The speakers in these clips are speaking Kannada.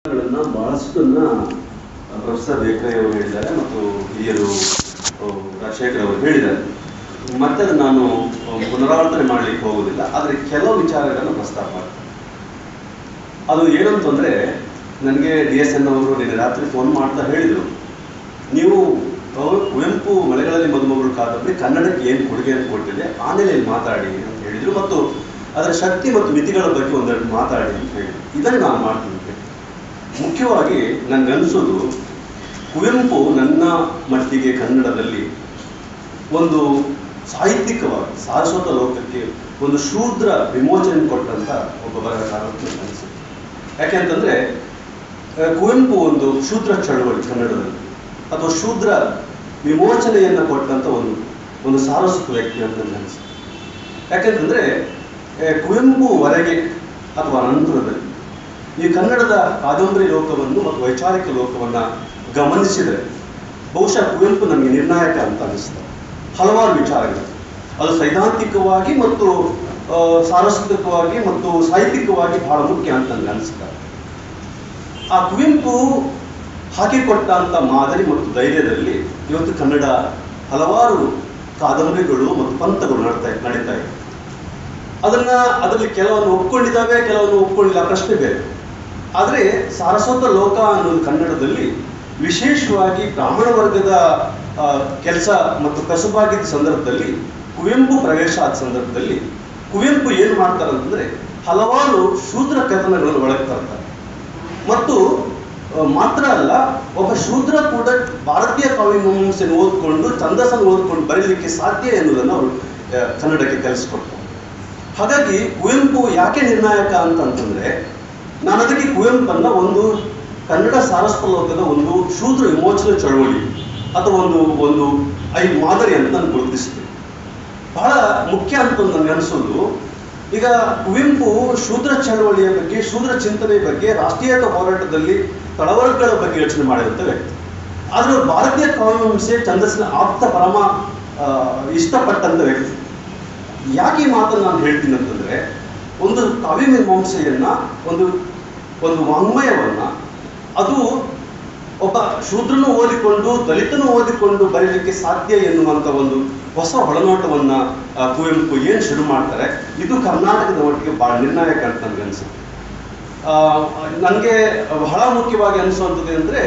ಗಳನ್ನ ಬಹಳಷ್ಟನ್ನ ಪ್ರೊಫೆಸರ್ ಬೇಕ್ರೆ ಅವರು ಹೇಳಿದ್ದಾರೆ ಮತ್ತು ಹಿರಿಯರು ಆ, ರಾಜಶೇಖರ್ ಅವರು ಹೇಳಿದ್ದಾರೆ ಮತ್ತೆ ಅದನ್ನ ನಾನು ಆ, ಪುನರಾವರ್ತನೆ ಮಾಡಲಿಕ್ಕೆ ಹೋಗುವುದಿಲ್ಲ ಆದರೆ ಕೆಲವು ವಿಚಾರಗಳನ್ನು ಪ್ರಸ್ತಾಪ ಮಾಡ್ತೀನಿ ಅದು ಏನಂತಂದ್ರೆ ನನಗೆ ಡಿ ಎಸ್ ಎನ್ ಅವರು ನಿನ್ನೆ ರಾತ್ರಿ ಫೋನ್ ಮಾಡ್ತಾ ಹೇಳಿದರು ನೀವು ಅವರು ಕುವೆಂಪು ಮಳೆಗಳಲ್ಲಿ ಮದುಮಗಳು ಕಾದಂಬರಿ ಕನ್ನಡಕ್ಕೆ ಏನು ಕೊಡುಗೆಯನ್ನು ಕೊಟ್ಟಿದೆ ಆಮೇಲೆ ಇಲ್ಲಿ ಮಾತಾಡಿ ಅಂತ ಹೇಳಿದರು ಮತ್ತು ಅದರ ಶಕ್ತಿ ಮತ್ತು ಮಿತಿಗಳ ಬಗ್ಗೆ ಒಂದೆರಡು ಮಾತಾಡಿ ಅಂತ ಹೇಳಿದ್ರು ಇದನ್ನು ನಾನು ಮಾಡ್ತೀನಿ ಮುಖ್ಯವಾಗಿ ನನಗನ್ಸೋದು ಕುವೆಂಪು ನನ್ನ ಮಟ್ಟಿಗೆ ಕನ್ನಡದಲ್ಲಿ ಒಂದು ಸಾಹಿತ್ಯಿಕವಾಗಿ ಸಾರಸ್ವತ ಲೋಕಕ್ಕೆ ಒಂದು ಶೂದ್ರ ವಿಮೋಚನೆ ಕೊಟ್ಟಂತ ಒಬ್ಬ ಬರಹಗಾರ ಅಂತ ನನಗೆ ಅನ್ಸುತ್ತೆ ಯಾಕೆಂತಂದ್ರೆ ಆ, ಕುವೆಂಪು ಒಂದು ಶೂದ್ರ ಚಳವಳಿ ಕನ್ನಡದಲ್ಲಿ ಅಥವಾ ಶೂದ್ರ ವಿಮೋಚನೆಯನ್ನು ಕೊಟ್ಟಂತ ಒಂದು ಒಂದು ಸಾರಸ್ವತ ವ್ಯಕ್ತಿ ಅಂತ ನನಗೆ ಅನಿಸುತ್ತೆ ಯಾಕೆಂತಂದ್ರೆ ಆ, ಕುವೆಂಪುವರೆಗೆ ಅಥವಾ ಅನಂತರದಲ್ಲಿ ಈ ಕನ್ನಡದ ಕಾದಂಬರಿ ಲೋಕವನ್ನು ಮತ್ತು ವೈಚಾರಿಕ ಲೋಕವನ್ನ ಗಮನಿಸಿದರೆ ಬಹುಶಃ ಕುವೆಂಪು ನಮಗೆ ನಿರ್ಣಾಯಕ ಅಂತ ಅನಿಸ್ತದೆ ಹಲವಾರು ವಿಚಾರಗಳು ಅದು ಸೈದ್ಧಾಂತಿಕವಾಗಿ ಮತ್ತು ಆ, ಸಾರಸ್ವತಿಕವಾಗಿ ಮತ್ತು ಸಾಹಿತ್ಯಿಕವಾಗಿ ಬಹಳ ಮುಖ್ಯ ಅಂತ ನನಗೆ ಅನಿಸ್ತದೆ ಆ ಕುವೆಂಪು ಹಾಕಿಕೊಟ್ಟಂತ ಮಾದರಿ ಮತ್ತು ಧೈರ್ಯದಲ್ಲಿ ಇವತ್ತು ಕನ್ನಡ ಹಲವಾರು ಕಾದಂಬರಿಗಳು ಮತ್ತು ಪಂಥಗಳು ನಡ್ತಾ ನಡೀತಾ ಇದೆ ಅದನ್ನ ಅದರಲ್ಲಿ ಕೆಲವನ್ನು ಒಪ್ಕೊಂಡಿದ್ದಾವೆ ಕೆಲವನ್ನು ಒಪ್ಕೊಂಡಿಲ್ಲ ಪ್ರಶ್ನೆ ಬೇರೆ ಆದರೆ ಸಾರಸ್ವತ ಲೋಕ ಅನ್ನೋದು ಕನ್ನಡದಲ್ಲಿ ವಿಶೇಷವಾಗಿ ಬ್ರಾಹ್ಮಣ ವರ್ಗದ ಕೆಲಸ ಮತ್ತು ಕಸುಬಾಗಿದ್ದ ಸಂದರ್ಭದಲ್ಲಿ ಕುವೆಂಪು ಪ್ರವೇಶ ಆದ ಸಂದರ್ಭದಲ್ಲಿ ಕುವೆಂಪು ಏನು ಮಾಡ್ತಾರೆ ಅಂತಂದ್ರೆ ಹಲವಾರು ಶೂದ್ರ ಕಥನಗಳನ್ನು ಒಳಗೆ ತರ್ತಾರೆ ಮತ್ತು ಆ, ಮಾತ್ರ ಅಲ್ಲ ಒಬ್ಬ ಶೂದ್ರ ಕೂಡ ಭಾರತೀಯ ಕಾವ್ಯ ಮೀಮಾಂಸೆಯನ್ನು ಓದ್ಕೊಂಡು ಛಂದಸ್ಸನ್ನು ಓದ್ಕೊಂಡು ಬರೀಲಿಕ್ಕೆ ಸಾಧ್ಯ ಎನ್ನುವುದನ್ನು ಅವರು ಆ, ಕನ್ನಡಕ್ಕೆ ಕಲಿಸ್ಕೊಡ್ತಾರೆ ಹಾಗಾಗಿ ಕುವೆಂಪು ಯಾಕೆ ನಿರ್ಣಾಯಕ ಅಂತಂತಂದ್ರೆ ನಾನು ಅದಕ್ಕೆ ಕುವೆಂಪನ್ನ ಒಂದು ಕನ್ನಡ ಸಾರಸ್ವತ ಲೋಕದ ಒಂದು ಶೂದ್ರ ವಿಮೋಚನೆ ಚಳವಳಿ ಅಥವಾ ಒಂದು ಒಂದು ಐ ಮಾದರಿ ಅಂತ ನಾನು ಗುರುತಿಸ್ತೀನಿ ಬಹಳ ಮುಖ್ಯ ಅಂತ ನನಗೆ ಅನಿಸೋದು ಈಗ ಕುವೆಂಪು ಶೂದ್ರ ಚಳವಳಿಯ ಬಗ್ಗೆ ಶೂದ್ರ ಚಿಂತನೆಯ ಬಗ್ಗೆ ರಾಷ್ಟ್ರೀಯತ ಹೋರಾಟದಲ್ಲಿ ತಳವರ್ಗಗಳ ಬಗ್ಗೆ ಯೋಚನೆ ಮಾಡಿದಂಥ ವ್ಯಕ್ತಿ ಆದ್ರೆ ಅವ್ರು ಭಾರತೀಯ ಕಾವ್ಯಮೀಮಾಂಸೆ ಛಂದಸ್ಸಿನ ಆಪ್ತ ಪರಮ ಆ, ಇಷ್ಟಪಟ್ಟಂತ ವ್ಯಕ್ತಿ ಯಾಕೆ ಈ ಮಾತನ್ನು ನಾನು ಹೇಳ್ತೀನಿ ಅಂತಂದ್ರೆ ಒಂದು ಕಾವ್ಯ ಮೀಮಾಂಸೆಯನ್ನ ಒಂದು ಒಂದು ವಾಂಗ್ಮಯವನ್ನ ಅದು ಒಬ್ಬ ಶೂದ್ರನು ಓದಿಕೊಂಡು ದಲಿತನು ಓದಿಕೊಂಡು ಬರೀಲಿಕ್ಕೆ ಸಾಧ್ಯ ಎನ್ನುವಂತ ಒಂದು ಹೊಸ ಒಳನೋಟವನ್ನ ಆ, ಕುವೆಂಪು ಏನು ಶುರು ಮಾಡ್ತಾರೆ ಇದು ಕರ್ನಾಟಕದ ಒಟ್ಟಿಗೆ ಬಹಳ ನಿರ್ಣಾಯಕ ಅಂತ ನನಗೆ ಅನ್ಸುತ್ತೆ ನನಗೆ ಬಹಳ ಮುಖ್ಯವಾಗಿ ಅನಿಸುವಂಥದ್ದು ಅಂದರೆ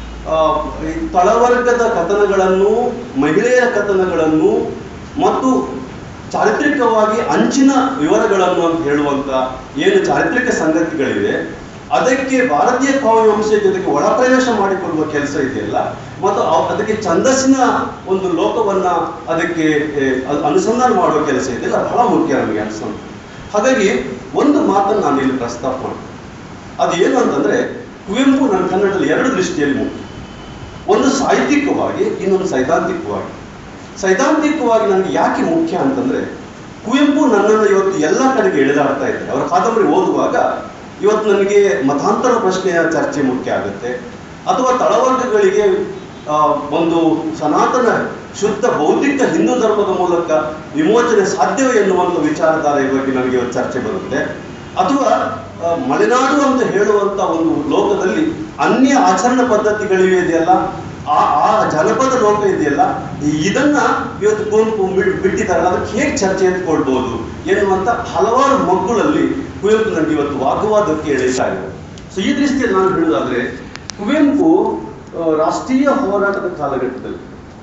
ಈ ತಳವರ್ಗದ ಕಥನಗಳನ್ನು ಮಹಿಳೆಯರ ಕಥನಗಳನ್ನು ಮತ್ತು ಚಾರಿತ್ರಿಕವಾಗಿ ಅಂಚಿನ ವಿವರಗಳನ್ನು ಅಂತ ಹೇಳುವಂತ ಏನು ಚಾರಿತ್ರಿಕ ಸಂಗತಿಗಳಿವೆ ಅದಕ್ಕೆ ಭಾರತೀಯ ಕಾವ್ಯವಂಶ ಜೊತೆಗೆ ಒಳ ಪ್ರವೇಶ ಮಾಡಿಕೊಳ್ಳುವ ಕೆಲಸ ಇದೆಯಲ್ಲ ಮತ್ತು ಅವ್- ಅದಕ್ಕೆ ಛಂದಸ್ಸಿನ ಒಂದು ಲೋಕವನ್ನ ಅದಕ್ಕೆ ಏ, ಅದ್- ಅನುಸಂಧಾನ ಮಾಡುವ ಕೆಲಸ ಇದೆಯಲ್ಲ ಬಹಳ ಮುಖ್ಯ ನಮಗೆ ಅನಿಸ್ತಂತ ಹಾಗಾಗಿ ಒಂದು ಮಾತನ್ನು ನಾನು ಇಲ್ಲಿ ಪ್ರಸ್ತಾಪ ಮಾಡ್ತೀನಿ ಅದು ಏನು ಅಂತಂದ್ರೆ ಕುವೆಂಪು ನನ್ನ ಕನ್ನಡದಲ್ಲಿ ಎರಡು ದೃಷ್ಟಿಯಲ್ಲಿ ಮುಖ್ಯ ಒಂದು ಸಾಹಿತ್ಯಿಕವಾಗಿ ಇನ್ನೊಂದು ಸೈದ್ಧಾಂತಿಕವಾಗಿ ಸೈದ್ಧಾಂತಿಕವಾಗಿ ನನಗೆ ಯಾಕೆ ಮುಖ್ಯ ಅಂತಂದ್ರೆ ಕುವೆಂಪು ನನ್ನನ್ನು ಇವತ್ತು ಎಲ್ಲ ಕಡೆಗೆ ಎಳೆದಾಡ್ತಾ ಇದ್ದಾರೆ ಅವರ ಕಾದಂಬರಿ ಓದುವಾಗ ಇವತ್ತು ನನಗೆ ಮತಾಂತರ ಪ್ರಶ್ನೆಯ ಚರ್ಚೆ ಮುಖ್ಯ ಆಗುತ್ತೆ ಅಥವಾ ತಳವರ್ಗಗಳಿಗೆ ಆ, ಒಂದು ಸನಾತನ ಶುದ್ಧ ಬೌದ್ಧಿಕ ಹಿಂದೂ ಧರ್ಮದ ಮೂಲಕ ವಿಮೋಚನೆ ಸಾಧ್ಯವೇ ಎನ್ನುವಂಥ ವಿಚಾರಧಾರೆಯ ಬಗ್ಗೆ ನನಗೆ ಇವತ್ತು ಚರ್ಚೆ ಬರುತ್ತೆ ಅಥವಾ ಆ, ಮಲೆನಾಡು ಅಂತ ಹೇಳುವಂತ ಒಂದು ಲೋಕದಲ್ಲಿ ಅನ್ಯ ಆಚರಣಾ ಪದ್ಧತಿಗಳಿವೆ ಇದೆಯಲ್ಲ ಆ ಆ ಜನಪದ ಲೋಕ ಇದೆಯಲ್ಲ ಇದನ್ನ ಇವತ್ತು ಕುವೆಂಪು ಬಿಡ್- ಬಿಟ್ಟಿದ್ದಾರಲ್ಲ ಅದಕ್ಕೆ ಹೇಗೆ ಚರ್ಚೆ ಎತ್ಕೊಳ್ಬಹುದು ಎನ್ನುವಂತ ಹಲವಾರು ಮಕ್ಕಳಲ್ಲಿ ಕುವೆಂಪು ನನಗೆ ಇವತ್ತು ವಾಗ್ವಾದಕ್ಕೆ ಎಳೆತಾ ಇದೆ ಸೊ ಈ ದೃಷ್ಟಿಯಲ್ಲಿ ನಾನು ಹೇಳುವುದಾದ್ರೆ ಕುವೆಂಪು ಆ, ರಾಷ್ಟ್ರೀಯ ಹೋರಾಟದ ಕಾಲಘಟ್ಟದಲ್ಲಿ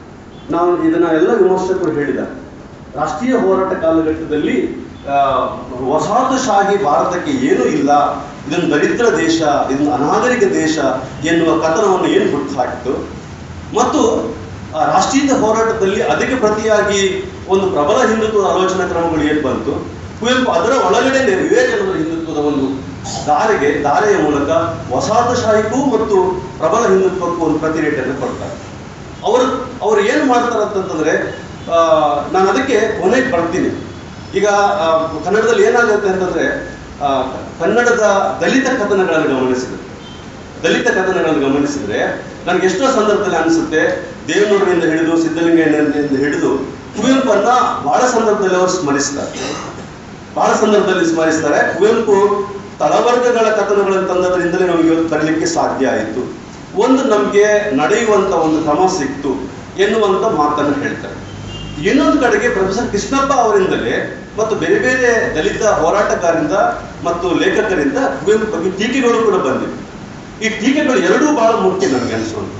ನಾವು ಇದನ್ನ ಎಲ್ಲ ವಿಮರ್ಶಕರು ಹೇಳಿದ್ದಾರೆ ರಾಷ್ಟ್ರೀಯ ಹೋರಾಟ ಕಾಲಘಟ್ಟದಲ್ಲಿ ಆ, ವಸಾಹತುಶಾಹಿ ಭಾರತಕ್ಕೆ ಏನೂ ಇಲ್ಲ ಇದೊಂದು ದರಿದ್ರ ದೇಶ ಇದೊಂದು ಅನಾಗರಿಕ ದೇಶ ಎನ್ನುವ ಕಥನವನ್ನು ಏನು ಹುಟ್ಟು ಹಾಕಿತು ಮತ್ತು ಆ ರಾಷ್ಟ್ರೀಯ ಹೋರಾಟದಲ್ಲಿ ಅದಕ್ಕೆ ಪ್ರತಿಯಾಗಿ ಒಂದು ಪ್ರಬಲ ಹಿಂದುತ್ವದ ಆಲೋಚನಾ ಕ್ರಮಗಳು ಏನು ಬಂತು ಕುವೆಂಪು ಅದರ ಒಳಗಡೆ ವಿವೇಕಾನಂದರ ಹಿಂದುತ್ವದ ಒಂದು ದಾರಿಗೆ ದಾರೆಯ ಮೂಲಕ ವಸಾಹತುಶಾಹಿಗೂ ಮತ್ತು ಪ್ರಬಲ ಹಿಂದುತ್ವಕ್ಕೂ ಒಂದು ಪ್ರತಿರೇಟನ್ನು ಕೊಡ್ತಾರೆ ಅವರು ಅವ್ರು ಏನು ಮಾಡ್ತಾರೆ ಅಂತಂತಂದ್ರೆ ಆ, ನಾನು ಅದಕ್ಕೆ ಕೊನೆಗೆ ಬರ್ತೀನಿ ಈಗ ಆ, ಕನ್ನಡದಲ್ಲಿ ಏನಾಗುತ್ತೆ ಅಂತಂದ್ರೆ ಆ, ಕನ್ನಡದ ದಲಿತ ಕಥನಗಳನ್ನು ಗಮನಿಸಿದ್ರೆ ದಲಿತ ಕಥನಗಳನ್ನು ಗಮನಿಸಿದ್ರೆ ನನಗೆ ಎಷ್ಟೋ ಸಂದರ್ಭದಲ್ಲಿ ಅನಿಸುತ್ತೆ ದೇವನೂರಿನಿಂದ ಹಿಡಿದು ಸಿದ್ಧಲಿಂಗಯ್ಯನಿಂದ ಹಿಡಿದು ಕುವೆಂಪನ್ನ ಬಹಳ ಸಂದರ್ಭದಲ್ಲಿ ಅವರು ಸ್ಮರಿಸ್ತಾರೆ ಬಹಳ ಸಂದರ್ಭದಲ್ಲಿ ಸ್ಮರಿಸ್ತಾರೆ ಕುವೆಂಪು ತಳವರ್ಗಗಳ ಕಥನಗಳನ್ನು ತಂದದ್ರಿಂದಲೇ ನಮಗೆ ಇವತ್ತು ಬರಲಿಕ್ಕೆ ಸಾಧ್ಯ ಆಯಿತು ಒಂದು ನಮಗೆ ನಡೆಯುವಂತ ಒಂದು ಕ್ರಮ ಸಿಕ್ತು ಎನ್ನುವಂತ ಮಾತನ್ನು ಹೇಳ್ತಾರೆ ಇನ್ನೊಂದು ಕಡೆಗೆ ಪ್ರೊಫೆಸರ್ ಕೃಷ್ಣಪ್ಪ ಅವರಿಂದಲೇ ಮತ್ತು ಬೇರೆ ಬೇರೆ ದಲಿತ ಹೋರಾಟಗಾರರಿಂದ ಮತ್ತು ಲೇಖಕರಿಂದ ಕುವೆಂಪು ಬಗ್ಗೆ ಟೀಕೆಗಳು ಕೂಡ ಬಂದಿವೆ ಈ ಟೀಕೆಗಳು ಎರಡೂ ಬಹಳ ಮುಖ್ಯ ನನಗೆ ಅನಿಸೋದು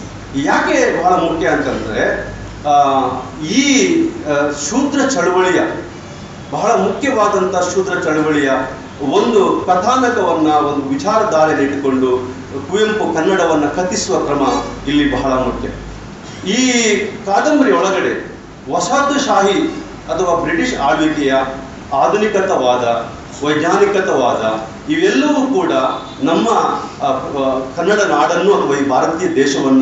ಯಾಕೆ ಬಹಳ ಮುಖ್ಯ ಅಂತಂದ್ರೆ ಆ, ಈ ಆ, ಶೂದ್ರ ಚಳವಳಿಯ ಬಹಳ ಮುಖ್ಯವಾದಂಥ ಶೂದ್ರ ಚಳವಳಿಯ ಒಂದು ಕಥಾನಕವನ್ನ ಒಂದು ವಿಚಾರಧಾರೆಯನ್ನು ಇಟ್ಟುಕೊಂಡು ಕುವೆಂಪು ಕನ್ನಡವನ್ನ ಕಥಿಸುವ ಕ್ರಮ ಇಲ್ಲಿ ಬಹಳ ಮುಖ್ಯ ಈ ಕಾದಂಬರಿ ಒಳಗಡೆ ವಸಾಹತುಶಾಹಿ ಅಥವಾ ಬ್ರಿಟಿಷ್ ಆಳ್ವಿಕೆಯ ಆಧುನಿಕತವಾದ ವೈಜ್ಞಾನಿಕತವಾದ ಇವೆಲ್ಲವೂ ಕೂಡ ನಮ್ಮ ಆ, ಆ, ಕನ್ನಡ ನಾಡನ್ನು ಅಥವಾ ಈ ಭಾರತೀಯ ದೇಶವನ್ನ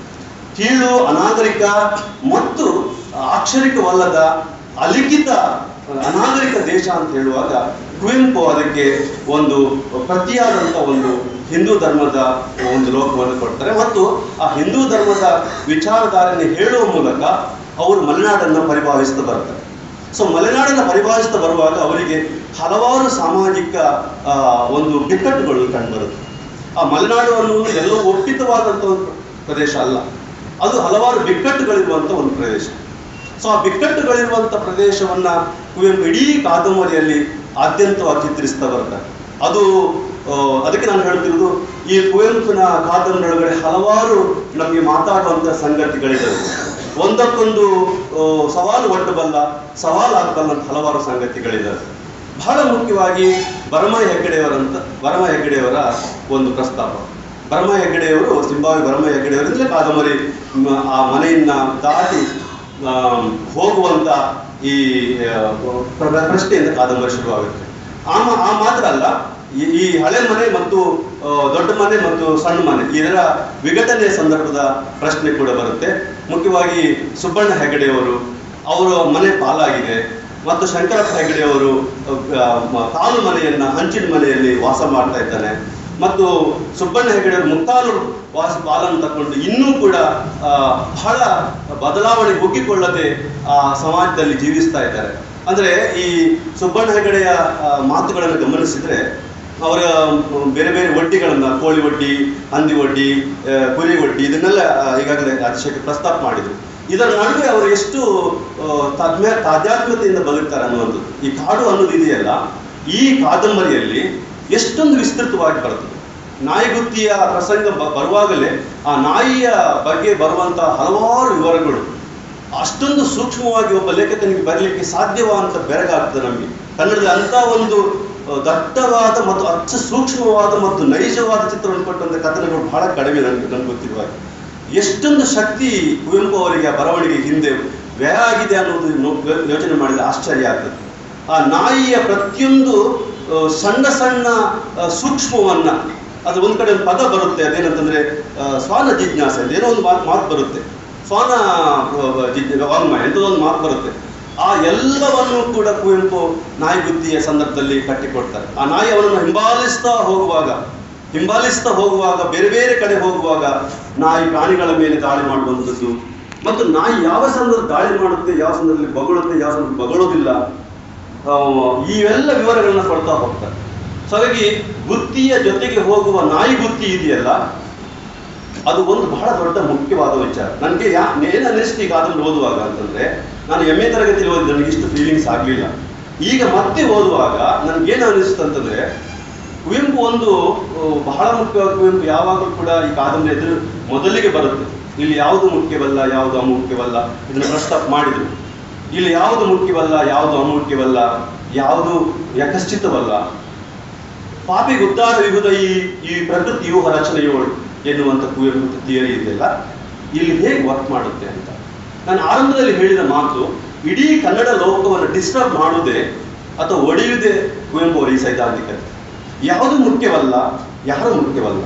ಕೀಳು ಅನಾಗರಿಕ ಮತ್ತು ಅಕ್ಷರಿಕವಲ್ಲದ ಅಲಿಖಿತ ಅನಾಗರಿಕ ದೇಶ ಅಂತ ಹೇಳುವಾಗ ಕುವೆಂಪು ಅದಕ್ಕೆ ಒಂದು ಪ್ರತಿಯಾದಂಥ ಒಂದು ಹಿಂದೂ ಧರ್ಮದ ಒಂದು ಲೋಕವನ್ನು ಕೊಡ್ತಾರೆ ಮತ್ತು ಆ ಹಿಂದೂ ಧರ್ಮದ ವಿಚಾರಧಾರೆಯನ್ನು ಹೇಳುವ ಮೂಲಕ ಅವರು ಮಲೆನಾಡನ್ನು ಪರಿಭಾವಿಸ್ತಾ ಬರ್ತಾರೆ ಸೊ ಮಲೆನಾಡನ್ನು ಪರಿಭಾವಿಸ್ತಾ ಬರುವಾಗ ಅವರಿಗೆ ಹಲವಾರು ಸಾಮಾಜಿಕ ಆ, ಒಂದು ಬಿಕ್ಕಟ್ಟುಗಳು ಕಂಡುಬರುತ್ತೆ ಆ ಮಲೆನಾಡು ಅನ್ನುವುದು ಎಲ್ಲವೂ ಒಪ್ಪಿತವಾದಂಥ ಒಂದು ಪ್ರದೇಶ ಅಲ್ಲ ಅದು ಹಲವಾರು ಬಿಕ್ಕಟ್ಟುಗಳಿರುವಂಥ ಒಂದು ಪ್ರದೇಶ ಸೊ ಆ ಬಿಕ್ಕಟ್ಟುಗಳಿರುವಂಥ ಪ್ರದೇಶವನ್ನ ಕುವೆಂಪು ಇಡೀ ಕಾದಂಬರಿಯಲ್ಲಿ ಆದ್ಯಂತವಾಗಿ ಚಿತ್ರಿಸ್ತಾ ಬರ್ತಾರೆ ಅದು ಆ, ಅದಕ್ಕೆ ನಾನು ಹೇಳ್ತಿರೋದು ಈ ಕುವೆಂಪುನ ಕಾದಂಬರಿ ಒಳಗಡೆ ಹಲವಾರು ನಮಗೆ ಮಾತಾಡುವಂಥ ಸಂಗತಿಗಳಿದ್ದಾವೆ ಒಂದಕ್ಕೊಂದು ಆ, ಸವಾಲು ಒಡ್ಡಬಲ್ಲ ಸವಾಲು ಆಗಬಲ್ಲ ಅಂತ ಹಲವಾರು ಸಂಗತಿಗಳಿದ್ದಾವೆ ಬಹಳ ಮುಖ್ಯವಾಗಿ ಬರಮ ಹೆಗ್ಗಡೆಯವರಂತ ಬರಮ ಹೆಗ್ಗಡೆಯವರ ಒಂದು ಪ್ರಸ್ತಾಪ ಬರಮ ಹೆಗ್ಗಡೆಯವರು ಸಿಂಬಾವಿ ಬರಮ ಹೆಗ್ಗಡೆಯವರಿಂದಲೇ ಕಾದಂಬರಿ ಮ, ಆ ಮನೆಯನ್ನ ದಾಟಿ ಆ, ಹೋಗುವಂತ ಈ ಆ, ಪ್ರ- ಪ್ರಶ್ನೆಯಿಂದ ಕಾದಂಬರಿ ಶುರುವಾಗುತ್ತೆ ಆ ಮಾ- ಆ ಮಾತ್ರ ಅಲ್ಲ ಈ ಈ ಹಳೆ ಮನೆ ಮತ್ತು ಆ, ದೊಡ್ಡ ಮನೆ ಮತ್ತು ಸಣ್ಣ ಮನೆ ಇದರ ವಿಘಟನೆಯ ಸಂದರ್ಭದ ಪ್ರಶ್ನೆ ಕೂಡ ಬರುತ್ತೆ ಮುಖ್ಯವಾಗಿ ಸುಬ್ಬಣ್ಣ ಹೆಗಡೆಯವರು ಅವರ ಮನೆ ಪಾಲಾಗಿದೆ ಮತ್ತು ಶಂಕರಪ್ಪ ಹೆಗಡೆಯವರು ಆ, ಮ- ಕಾಲು ಮನೆಯನ್ನ ಹಂಚಿನ ಮನೆಯಲ್ಲಿ ವಾಸ ಮಾಡ್ತಾ ಇದ್ದಾನೆ ಮತ್ತು ಸುಬ್ಬಣ್ಣ ಹೆಗಡೆಯವರು ಮುಕ್ಕಾಲು ವಾಸ ಪಾಲನ್ನು ತಕೊಂಡು ಇನ್ನೂ ಕೂಡ ಆ, ಬಹಳ ಬದಲಾವಣೆ ಒಗ್ಗಿಕೊಳ್ಳದೆ ಆ ಸಮಾಜದಲ್ಲಿ ಜೀವಿಸ್ತಾ ಇದ್ದಾರೆ ಅಂದ್ರೆ ಈ ಸುಬ್ಬಣ್ಣ ಹೆಗಡೆಯ ಆ, ಮಾತುಗಳನ್ನು ಗಮನಿಸಿದ್ರೆ ಅವರ ಮ್, ಬೇರೆ ಬೇರೆ ಒಡ್ಡಿಗಳನ್ನ ಕೋಳಿ ಒಡ್ಡಿ ಹಂದಿ ಒಡ್ಡಿ ಆ, ಕುರಿ ಒಡ್ಡಿ ಇದನ್ನೆಲ್ಲ ಆ, ಈಗಾಗಲೇ ಅಭಿಷೇಕ ಪ್ರಸ್ತಾಪ ಮಾಡಿದ್ರು ಇದರ ನಡುವೆ ಅವರು ಎಷ್ಟು ಆ, ತಾದ್ಮ್ಯ ತಾಧ್ಯಾತ್ಮತೆಯಿಂದ ಬದುಕ್ತಾರೆ ಅನ್ನುವಂಥದ್ದು ಈ ಕಾಡು ಅನ್ನೋದು ಇದೆಯಲ್ಲ ಈ ಕಾದಂಬರಿಯಲ್ಲಿ ಎಷ್ಟೊಂದು ವಿಸ್ತೃತವಾಗಿ ಬರ್ತದೆ ನಾಯಿಗುತ್ತಿಯ ಪ್ರಸಂಗ ಬ- ಬರುವಾಗಲೇ ಆ ನಾಯಿಯ ಬಗ್ಗೆ ಬರುವಂತ ಹಲವಾರು ವಿವರಗಳು ಅಷ್ಟೊಂದು ಸೂಕ್ಷ್ಮವಾಗಿ ಒಬ್ಬ ಲೇಖಕನಿಗೆ ಬರಲಿಕ್ಕೆ ಸಾಧ್ಯವಾ ಅಂತ ಬೆರಗಾಗ್ತದೆ ನಮಗೆ ಕನ್ನಡದಲ್ಲಿ ಅಂತ ಒಂದು ಆ, ದಟ್ಟವಾದ ಮತ್ತು ಅಚ್ಚ ಸೂಕ್ಷ್ಮವಾದ ಮತ್ತು ನೈಜವಾದ ಚಿತ್ರವನ್ನು ಕೊಟ್ಟಂತ ಕಥನಗಳು ಬಹಳ ಕಡಿಮೆ ನನಗೆ ನನ್ಗೆ ಗೊತ್ತಿರುವ ಹಾಗೆ. ಎಷ್ಟೊಂದು ಶಕ್ತಿ ಕುವೆಂಪು ಅವರಿಗೆ ಆ ಬರವಣಿಗೆ ಹಿಂದೆ ವ್ಯಯ ಆಗಿದೆ ಅನ್ನೋದು ನೋ- ಯೋ- ಯೋಚನೆ ಮಾಡಿದ್ರೆ ಆಶ್ಚರ್ಯ ಆಗ್ತದೆ ಆ ನಾಯಿಯ ಪ್ರತಿಯೊಂದು ಆ, ಸಣ್ಣ ಸಣ್ಣ ಆ, ಸೂಕ್ಷ್ಮವನ್ನ ಅದು ಒಂದ್ ಕಡೆ ಒಂದು ಪದ ಬರುತ್ತೆ ಅದೇನಂತಂದ್ರೆ ಆ, ಸ್ವಾನ ಜಿಜ್ಞಾಸೆ ಅಂತ ಏನೋ ಒಂದು ಮಾತು ಮಾತು ಬರುತ್ತೆ ಸ್ವಾನ ಆ, ಜಿಜ್ಞ ವಾಂಗ್ಮಯ ಎಂಥದೊಂದು ಮಾತು ಬರುತ್ತೆ ಆ ಎಲ್ಲವನ್ನು ಕೂಡ ಕುವೆಂಪು ನಾಯಿಗುತ್ತಿಯ ಸಂದರ್ಭದಲ್ಲಿ ಕಟ್ಟಿಕೊಡ್ತಾರೆ ಆ ನಾಯಿ ಅವನನ್ನು ಹಿಂಬಾಲಿಸ್ತಾ ಹೋಗುವಾಗ ಹಿಂಬಾಲಿಸ್ತಾ ಹೋಗುವಾಗ ಬೇರೆ ಬೇರೆ ಕಡೆ ಹೋಗುವಾಗ ನಾಯಿ ಪ್ರಾಣಿಗಳ ಮೇಲೆ ದಾಳಿ ಮಾಡುವಂಥದ್ದು ಮತ್ತು ನಾಯಿ ಯಾವ ಸಂದರ್ಭ ದಾಳಿ ಮಾಡುತ್ತೆ ಯಾವ ಸಂದರ್ಭದಲ್ಲಿ ಬಗಳುತ್ತೆ ಯಾವ ಸಂದರ್ಭ ಬಗಳೋದಿಲ್ಲ ಆ, ಇವೆಲ್ಲ ವಿವರಗಳನ್ನ ಕೊಡ್ತಾ ಹೋಗ್ತಾರೆ ಸೊ ಹಾಗಾಗಿ ಗುತ್ತಿಯ ಜೊತೆಗೆ ಹೋಗುವ ನಾಯಿ ಗುತ್ತಿ ಇದೆಯಲ್ಲ ಅದು ಒಂದು ಬಹಳ ದೊಡ್ಡ ಮುಖ್ಯವಾದ ವಿಚಾರ ನನಗೆ ಯಾ ಏನು ಅನ್ನಿಸ್ತು ಈಗ ಅದನ್ನು ಓದುವಾಗ ಅಂತಂದ್ರೆ ನಾನು ಎಮ್ ಎ ತರಗತಿಯಲ್ಲಿ ಓದಿದ ನನಗೆ ಇಷ್ಟು ಫೀಲಿಂಗ್ಸ್ ಆಗಲಿಲ್ಲ ಈಗ ಮತ್ತೆ ಓದುವಾಗ ನನಗೇನು ಅನ್ನಿಸ್ತು ಅಂತಂದ್ರೆ ಕುವೆಂಪು ಒಂದು ಆ, ಬಹಳ ಮುಖ್ಯವಾಗಿ ಕುವೆಂಪು ಯಾವಾಗಲೂ ಕೂಡ ಈ ಕಾದಂಬರಿ ಎದುರು ಮೊದಲಿಗೆ ಬರುತ್ತೆ ಇಲ್ಲಿ ಯಾವುದು ಮುಖ್ಯವಲ್ಲ ಯಾವುದು ಅಮುಖ್ಯವಲ್ಲ ಇದನ್ನು ಪ್ರಸ್ತಾಪ ಮಾಡಿದ್ರು ಇಲ್ಲಿ ಯಾವುದು ಮುಖ್ಯವಲ್ಲ ಯಾವುದು ಅಮುಖ್ಯವಲ್ಲ ಯಾವುದು ಯಕಶ್ಚಿತವಲ್ಲ ಪಾಪಿಗೆ ಉದ್ಧಾರ ವಿಹುದ ಈ ಈ ಪ್ರಕೃತಿ ವ್ಯೂಹ ರಚನೆಯೋಳು ಎನ್ನುವಂಥ ಕುವೆಂಪು ಥಿಯರಿ ಇದೆಯಲ್ಲ ಇಲ್ಲಿ ಹೇಗೆ ವರ್ಕ್ ಮಾಡುತ್ತೆ ಅಂತ ನಾನು ಆರಂಭದಲ್ಲಿ ಹೇಳಿದ ಮಾತು ಇಡೀ ಕನ್ನಡ ಲೋಕವನ್ನು ಡಿಸ್ಟರ್ಬ್ ಮಾಡುವುದೇ ಅಥವಾ ಒಡೆಯುವುದೇ ಕುವೆಂಪು ಅವರ ಈ ಸೈದ್ಧಾಂತಿಕತೆ ಯಾವುದು ಮುಖ್ಯವಲ್ಲ ಯಾರು ಮುಖ್ಯವಲ್ಲ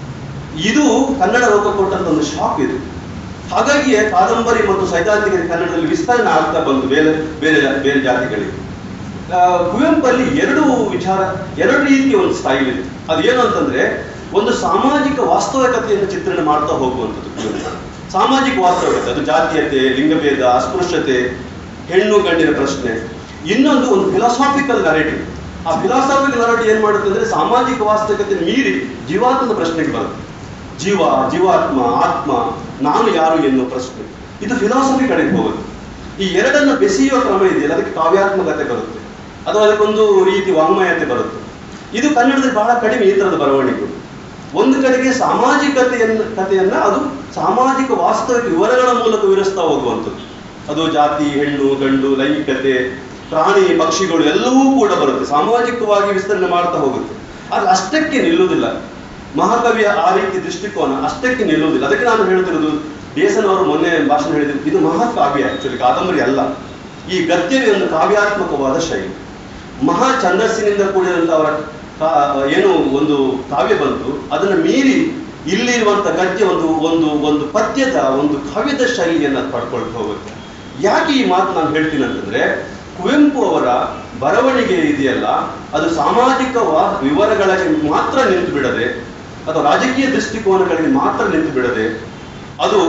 ಇದು ಕನ್ನಡ ಲೋಕ ಕೊಟ್ಟಂತ ಒಂದು ಶಾಕ್ ಇದು ಹಾಗಾಗಿಯೇ ಕಾದಂಬರಿ ಮತ್ತು ಸೈದ್ಧಾಂತಿಕ ಕನ್ನಡದಲ್ಲಿ ವಿಸ್ತರಣೆ ಆಗ್ತಾ ಬಂತು ಬೇರೆ ಬೇರೆ ಬೇರೆ ಜಾತಿಗಳಿಗೆ ಆ, ಕುವೆಂಪಲ್ಲಿ ಎರಡು ವಿಚಾರ ಎರಡು ರೀತಿಯ ಒಂದು ಸ್ಟೈಲ್ ಇದೆ ಅದು ಏನು ಅಂತಂದ್ರೆ ಒಂದು ಸಾಮಾಜಿಕ ವಾಸ್ತವಿಕತೆಯನ್ನು ಚಿತ್ರಣ ಮಾಡ್ತಾ ಹೋಗುವಂಥದ್ದು ಕುವೆಂಪು ಸಾಮಾಜಿಕ ವಾಸ್ತವಿಕತೆ ಅದು ಜಾತೀಯತೆ ಲಿಂಗಭೇದ ಅಸ್ಪೃಶ್ಯತೆ ಹೆಣ್ಣು ಗಂಡಿನ ಪ್ರಶ್ನೆ ಇನ್ನೊಂದು ಒಂದು ಫಿಲಾಸಾಫಿಕಲ್ ನರೇಟಿವ್ ಆ ಫಿಲಾಸಾಫಿಕಲ್ ಅರೌಟ್ ಏನ್ ಮಾಡುತ್ತೆ ಅಂದ್ರೆ ಸಾಮಾಜಿಕ ವಾಸ್ತವಿಕತೆ ಮೀರಿ ಜೀವಾತ್ಮದ ಪ್ರಶ್ನೆಗೆ ಬರುತ್ತೆ ಜೀವ ಜೀವಾತ್ಮ ಆತ್ಮ ನಾನು ಯಾರು ಎನ್ನುವ ಪ್ರಶ್ನೆ ಇದು ಫಿಲಾಸಫಿ ಕಡೆಗೆ ಹೋಗುತ್ತೆ ಈ ಎರಡನ್ನು ಬೆಸೆಯುವ ಕ್ರಮ ಇದೆಯಲ್ಲ ಅದಕ್ಕೆ ಕಾವ್ಯಾತ್ಮಕತೆ ಬರುತ್ತೆ ಅಥವಾ ಅದಕ್ಕೊಂದು ರೀತಿ ವಾಂಗ್ಮಯತೆ ಬರುತ್ತೆ ಇದು ಕನ್ನಡದಲ್ಲಿ ಬಹಳ ಕಡಿಮೆ ಈ ತರದ ಬರವಣಿಗೆಗಳು ಒಂದು ಕಡೆಗೆ ಸಾಮಾಜಿಕತೆಯನ್ನ ಕಥೆಯನ್ನ ಅದು ಸಾಮಾಜಿಕ ವಾಸ್ತವಿಕ ವಿವರಗಳ ಮೂಲಕ ವಿವರಿಸ್ತಾ ಹೋಗುವಂಥದ್ದು ಅದು ಜಾತಿ ಹೆಣ್ಣು ಗಂಡು ಲೈಂಗಿಕತೆ ಪ್ರಾಣಿ ಪಕ್ಷಿಗಳು ಎಲ್ಲವೂ ಕೂಡ ಬರುತ್ತೆ ಸಾಮಾಜಿಕವಾಗಿ ವಿಸ್ತರಣೆ ಮಾಡ್ತಾ ಹೋಗುತ್ತೆ ಆದ್ರೆ ಅಷ್ಟಕ್ಕೆ ನಿಲ್ಲುವುದಿಲ್ಲ ಮಹಾಕವಿಯ ಆ ರೀತಿ ದೃಷ್ಟಿಕೋನ ಅಷ್ಟಕ್ಕೆ ನಿಲ್ಲುವುದಿಲ್ಲ ಅದಕ್ಕೆ ನಾನು ಹೇಳ್ತಿರೋದು ದೇಸನ್ ಅವರು ಮೊನ್ನೆ ಭಾಷಣ ಹೇಳಿದ್ರು ಇದು ಮಹಾಕಾವ್ಯ ಆಕ್ಚುಲಿ ಕಾದಂಬರಿ ಅಲ್ಲ ಈ ಗದ್ಯವೇ ಒಂದು ಕಾವ್ಯಾತ್ಮಕವಾದ ಶೈಲಿ ಮಹಾ ಛಂದಸ್ಸಿನಿಂದ ಕೂಡಿದಂತ ಅವರ ಕಾ- ಏನು ಒಂದು ಕಾವ್ಯ ಬಂತು ಅದನ್ನು ಮೀರಿ ಇಲ್ಲಿರುವಂತ ಗದ್ಯ ಒಂದು ಒಂದು ಒಂದು ಪದ್ಯದ ಒಂದು ಕಾವ್ಯದ ಶೈಲಿಯನ್ನು ಪಡ್ಕೊಳ್ತಾ ಹೋಗುತ್ತೆ ಯಾಕೆ ಈ ಮಾತು ನಾನು ಹೇಳ್ತೀನಿ ಅಂತಂದ್ರೆ ಕುವೆಂಪು ಅವರ ಬರವಣಿಗೆ ಇದೆಯಲ್ಲ ಅದು ಸಾಮಾಜಿಕ ವಾ- ವಿವರಗಳಿಗೆ ಮಾತ್ರ ನಿಂತು ಬಿಡದೆ ಅಥವಾ ರಾಜಕೀಯ ದೃಷ್ಟಿಕೋನಗಳಿಗೆ ಮಾತ್ರ ನಿಂತು ಬಿಡದೆ ಅದು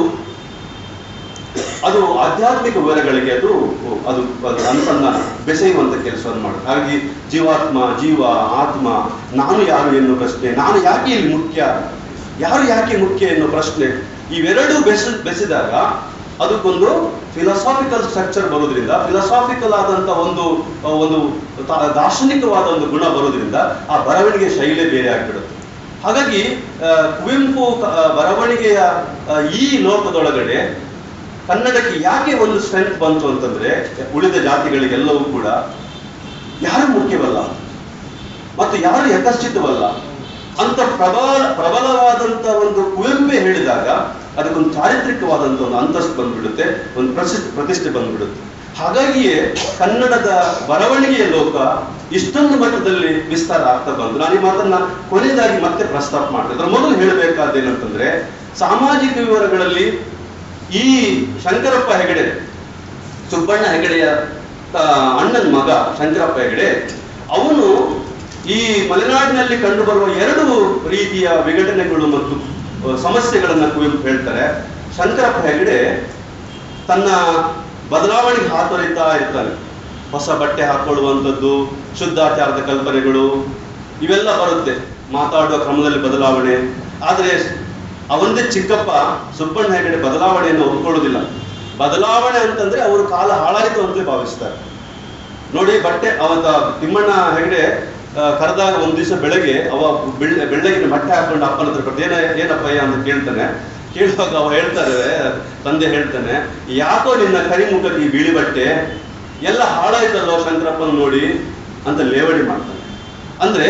ಅದು ಆಧ್ಯಾತ್ಮಿಕ ವಿವರಗಳಿಗೆ ಅದು ಅದು ಅದು ಅನುಸಂಧಾನ ಬೆಸೆಯುವಂತ ಕೆಲಸವನ್ನು ಮಾಡುತ್ತೆ ಹಾಗಾಗಿ ಜೀವಾತ್ಮ ಜೀವ ಆತ್ಮ ನಾನು ಯಾರು ಎನ್ನುವ ಪ್ರಶ್ನೆ ನಾನು ಯಾಕೆ ಇಲ್ಲಿ ಮುಖ್ಯ ಯಾರು ಯಾಕೆ ಮುಖ್ಯ ಎನ್ನುವ ಪ್ರಶ್ನೆ ಇವೆರಡೂ ಬೆಸ ಬೆಸೆದಾಗ ಅದಕ್ಕೊಂದು ಫಿಲಾಸಾಫಿಕಲ್ ಸ್ಟ್ರಕ್ಚರ್ ಬರೋದ್ರಿಂದ ಫಿಲಾಸಾಫಿಕಲ್ ಆದಂತ ಒಂದು ಒಂದು ತಾ- ದಾರ್ಶನಿಕವಾದ ಒಂದು ಗುಣ ಬರೋದ್ರಿಂದ ಆ ಬರವಣಿಗೆ ಶೈಲಿ ಬೇರೆ ಆಗಿಬಿಡುತ್ತೆ ಹಾಗಾಗಿ ಆ, ಕುವೆಂಪು ಕ- ಆ, ಬರವಣಿಗೆಯ ಆ, ಈ ಲೋಕದೊಳಗಡೆ ಕನ್ನಡಕ್ಕೆ ಯಾಕೆ ಒಂದು ಸ್ಟ್ರೆಂತ್ ಬಂತು ಅಂತಂದ್ರೆ ಉಳಿದ ಜಾತಿಗಳಿಗೆಲ್ಲವೂ ಕೂಡ ಯಾರು ಮುಖ್ಯವಲ್ಲ ಮತ್ತು ಯಾರು ಯಥಶ್ಚಿತವಲ್ಲ ಅಂತ ಪ್ರಬಲ ಪ್ರಬಲವಾದಂತ ಒಂದು ಕುವೆಂಪೆ ಹೇಳಿದಾಗ ಅದಕ್ಕೊಂದು ಚಾರಿತ್ರಿಕವಾದಂತ ಒಂದು ಅಂತಸ್ತು ಬಂದ್ಬಿಡುತ್ತೆ ಒಂದು ಪ್ರಸಿದ್ಧ ಪ್ರತಿಷ್ಠೆ ಬಂದ್ಬಿಡುತ್ತೆ ಹಾಗಾಗಿಯೇ ಕನ್ನಡದ ಬರವಣಿಗೆಯ ಲೋಕ ಇಷ್ಟೊಂದು ಮಟ್ಟದಲ್ಲಿ ವಿಸ್ತಾರ ಆಗ್ತಾ ಬಂದು ನಾನು ಈ ಮಾತನ್ನ ಕೊನೆಯದಾಗಿ ಮತ್ತೆ ಪ್ರಸ್ತಾಪ ಮಾಡ್ತೇನೆ ಅದರ ಮೊದಲು ಹೇಳಬೇಕಾದ್ದೇನಂತಂದ್ರೆ ಸಾಮಾಜಿಕ ವಿವರಗಳಲ್ಲಿ ಈ ಶಂಕರಪ್ಪ ಹೆಗಡೆ ಸುಬ್ಬಣ್ಣ ಹೆಗಡೆಯ ಆ, ಅಣ್ಣನ ಮಗ ಶಂಕರಪ್ಪ ಹೆಗಡೆ ಅವನು ಈ ಮಲೆನಾಡಿನಲ್ಲಿ ಕಂಡುಬರುವ ಎರಡು ರೀತಿಯ ವಿಘಟನೆಗಳು ಮತ್ತು ಆ, ಸಮಸ್ಯೆಗಳನ್ನ ಕುವೆಂಪು ಹೇಳ್ತಾರೆ ಶಂಕರಪ್ಪ ಹೆಗಡೆ ತನ್ನ ಬದಲಾವಣೆಗೆ ಹಾತೊರಿತಾ ಇರ್ತಾನೆ ಹೊಸ ಬಟ್ಟೆ ಹಾಕೊಳ್ಳುವಂಥದ್ದು ಶುದ್ಧಾಚಾರದ ಕಲ್ಪನೆಗಳು ಇವೆಲ್ಲ ಬರುತ್ತೆ ಮಾತಾಡುವ ಕ್ರಮದಲ್ಲಿ ಬದಲಾವಣೆ ಆದರೆ ಅವನದೇ ಚಿಕ್ಕಪ್ಪ ಸುಬ್ಬಣ್ಣ ಹೆಗಡೆ ಬದಲಾವಣೆಯನ್ನು ಒಪ್ಕೊಳ್ಳೋದಿಲ್ಲ ಬದಲಾವಣೆ ಅಂತಂದ್ರೆ ಅವರು ಕಾಲ ಹಾಳಾಯಿತು ಅಂತಲೇ ಭಾವಿಸ್ತಾರೆ ನೋಡಿ ಬಟ್ಟೆ ಅವತ್ತ ತಿಮ್ಮಣ್ಣ ಹೆಗಡೆ ಆ, ಕರೆದಾಗ ಒಂದ್ ದಿವಸ ಬೆಳಗ್ಗೆ ಅವ ಬೆಳ್ಳ ಬೆಳ್ಳಗಿನ ಬಟ್ಟೆ ಹಾಕೊಂಡು ಅಪ್ಪನ ಹತ್ರ ಬರ್ತಾನೆ. ಏನ ಏನಪ್ಪಯ್ಯ ಅಂತ ಕೇಳ್ತಾನೆ ಕೇಳುವಾಗ ಅವ ಹೇಳ್ತಾರೆ ತಂದೆ ಹೇಳ್ತಾನೆ ಯಾಕೋ ನಿನ್ನ ಕರಿಮುಖಕ್ಕೆ ಈ ಬಿಳಿ ಬಟ್ಟೆ ಎಲ್ಲ ಹಾಳಾಯ್ತಲ್ಲೋ ಶಂಕರಪ್ಪನ ನೋಡಿ ಅಂತ ಲೇವಡಿ ಮಾಡ್ತಾನೆ ಅಂದ್ರೆ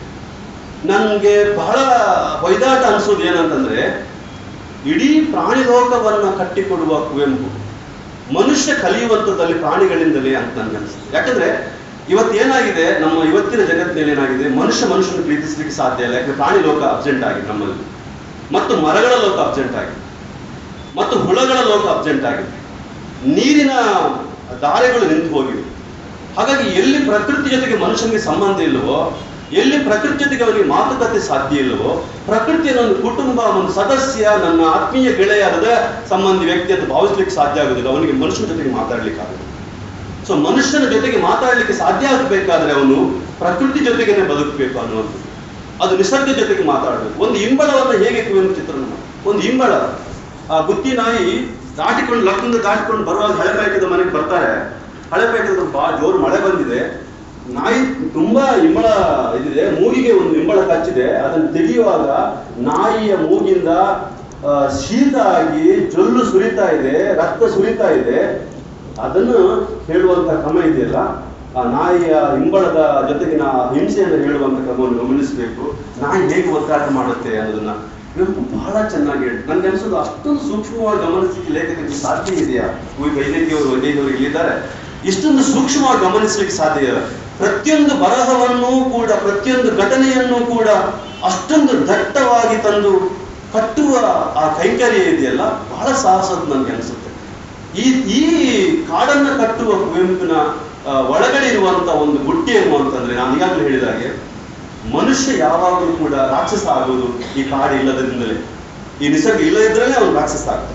ನನ್ಗೆ ಬಹಳ ಹೊಯ್ದಾಟ ಅನ್ಸೋದು ಏನಂತಂದ್ರೆ ಇಡೀ ಪ್ರಾಣಿ ಲೋಕವನ್ನ ಕಟ್ಟಿಕೊಡುವ ಕುವೆಂಪು ಮನುಷ್ಯ ಕಲಿಯುವಂಥದ್ದಲ್ಲಿ ಪ್ರಾಣಿಗಳಿಂದಲೇ ಅಂತ ನನ್ಗೆ ಅನಿಸ್ತದೆ ಯಾಕಂದ್ರೆ ಇವತ್ತೇನಾಗಿದೆ ನಮ್ಮ ಇವತ್ತಿನ ಜಗತ್ತಿನಲ್ಲಿ ಏನಾಗಿದೆ ಮನುಷ್ಯ ಮನುಷ್ಯನ ಪ್ರೀತಿಸಲಿಕ್ಕೆ ಸಾಧ್ಯ ಇಲ್ಲ ಯಾಕಂದ್ರೆ ಪ್ರಾಣಿ ಲೋಕ ಅಬ್ಸೆಂಟ್ ಆಗಿದೆ ನಮ್ಮಲ್ಲಿ ಮತ್ತು ಮರಗಳ ಲೋಕ ಅಬ್ಸೆಂಟ್ ಆಗಿದೆ ಮತ್ತು ಹುಳಗಳ ಲೋಕ ಅಬ್ಸೆಂಟ್ ಆಗಿದೆ ನೀರಿನ ದಾರೆಗಳು ನಿಂತು ಹೋಗಿವೆ ಹಾಗಾಗಿ ಎಲ್ಲಿ ಪ್ರಕೃತಿ ಜೊತೆಗೆ ಮನುಷ್ಯನಿಗೆ ಸಂಬಂಧ ಇಲ್ಲವೋ ಎಲ್ಲಿ ಪ್ರಕೃತಿ ಜೊತೆಗೆ ಅವನಿಗೆ ಮಾತುಕತೆ ಸಾಧ್ಯ ಇಲ್ಲವೋ ಪ್ರಕೃತಿಯ ನನ್ನ ಕುಟುಂಬ ಒಂದು ಸದಸ್ಯ ನನ್ನ ಆತ್ಮೀಯ ಗೆಳೆಯ ಹೃದಯ ಸಂಬಂಧಿ ವ್ಯಕ್ತಿ ಅಂತ ಭಾವಿಸ್ಲಿಕ್ಕೆ ಸಾಧ್ಯ ಆಗುದಿಲ್ಲ ಅವನಿಗೆ ಮನುಷ್ಯನ ಜೊತೆಗೆ ಮಾತಾಡ್ಲಿಕ್ಕೆ ಆಗುದಿಲ್ಲ ಸೊ ಮನುಷ್ಯನ ಜೊತೆಗೆ ಮಾತಾಡ್ಲಿಕ್ಕೆ ಸಾಧ್ಯ ಆಗಬೇಕಾದ್ರೆ ಅವನು ಪ್ರಕೃತಿ ಜೊತೆಗೇನೆ ಬದುಕಬೇಕು ಅನ್ನುವಂಥದ್ದು ಅದು ನಿಸರ್ಗ ಜೊತೆಗೆ ಮಾತಾಡಬೇಕು ಒಂದು ಇಂಬಳವನ್ನು ಹೇಗೆ ಕುವೆಂಪು ಚಿತ್ರಣ ಮಾಡಿ ಒಂದು ಇಂಬಳ ಆ ಗುತ್ತಿ ನಾಯಿ ದಾಟಿಕೊಂಡು ಲಗ್ನದ ದಾಟಿಕೊಂಡು ಬರುವಾಗ ಹಳೆಪೇಟದ ಮನೆಗೆ ಬರ್ತಾರೆ ಹಳೆಪೇಟದ ಬಾ ಜೋರು ಮಳೆ ಬಂದಿದೆ ನಾಯಿ ತುಂಬಾ ಇಂಬಳ ಇದಿದೆ ಮೂಗಿಗೆ ಒಂದು ಇಂಬಳ ಕಚ್ಚಿದೆ ಅದನ್ನು ತೆಗೆಯುವಾಗ ನಾಯಿಯ ಮೂಗಿಂದ ಆ, ಶೀತ ಆಗಿ ಜೊಲ್ಲು ಸುರಿತಾ ಇದೆ ರಕ್ತ ಸುರಿತಾ ಇದೆ ಅದನ್ನು ಹೇಳುವಂತ ಕ್ರಮ ಇದೆಯಲ್ಲ ಆ ನಾಯಿಯ ಹಿಂಬಳದ ಜೊತೆಗಿನ ಹಿಂಸೆಯನ್ನು ಹೇಳುವಂತ ಕ್ರಮವನ್ನು ಗಮನಿಸಬೇಕು ನಾಯಿ ಹೇಗೆ ಒತ್ತಾಟ ಮಾಡುತ್ತೆ ಅನ್ನೋದನ್ನ ಕುವೆಂಪು ಬಹಳ ಚೆನ್ನಾಗಿ ಹೇಳಿ ನನ್ಗೆ ಅನ್ಸೋದು ಅಷ್ಟೊಂದು ಸೂಕ್ಷ್ಮವಾಗಿ ಗಮನಿಸಲಿಕ್ಕೆ ಲೇಖಕರಿಗೆ ಸಾಧ್ಯ ಇದೆಯಾ ವೈದ್ಯಕಿಯವರು ವೈದ್ಯಕಿಯವರು ಇಲ್ಲಿದ್ದಾರೆ ಇಷ್ಟೊಂದು ಸೂಕ್ಷ್ಮವಾಗಿ ಗಮನಿಸಲಿಕ್ಕೆ ಸಾಧ್ಯ ಇಲ್ಲ ಪ್ರತಿಯೊಂದು ಬರಹವನ್ನೂ ಕೂಡ ಪ್ರತಿಯೊಂದು ಘಟನೆಯನ್ನು ಕೂಡ ಅಷ್ಟೊಂದು ದಟ್ಟವಾಗಿ ತಂದು ಕಟ್ಟುವ ಆ ಕೈಂಕರ್ಯ ಇದೆಯಲ್ಲ ಬಹಳ ಸಾಹಸದ ನನ್ಗೆ ಅನಿಸುತ್ತೆ ಈ ಈ ಕಾಡನ್ನ ಕಟ್ಟುವ ಕುವೆಂಪಿನ ಆ, ಒಳಗಡೆ ಇರುವಂತ ಒಂದು ಗುಟ್ಟಿ ಏನು ಅಂತಂದ್ರೆ ನಾನು ಈಗಾಗಲೇ ಹೇಳಿದ ಹಾಗೆ ಮನುಷ್ಯ ಯಾವಾಗಲೂ ಕೂಡ ರಾಕ್ಷಸ ಆಗುವುದು ಈ ಕಾಡು ಇಲ್ಲದ್ರಿಂದಲೇ ಈ ನಿಸರ್ಗ ಇಲ್ಲದಿದ್ರೇ ಅವನು ರಾಕ್ಷಸ ಆಗ್ತಾನೆ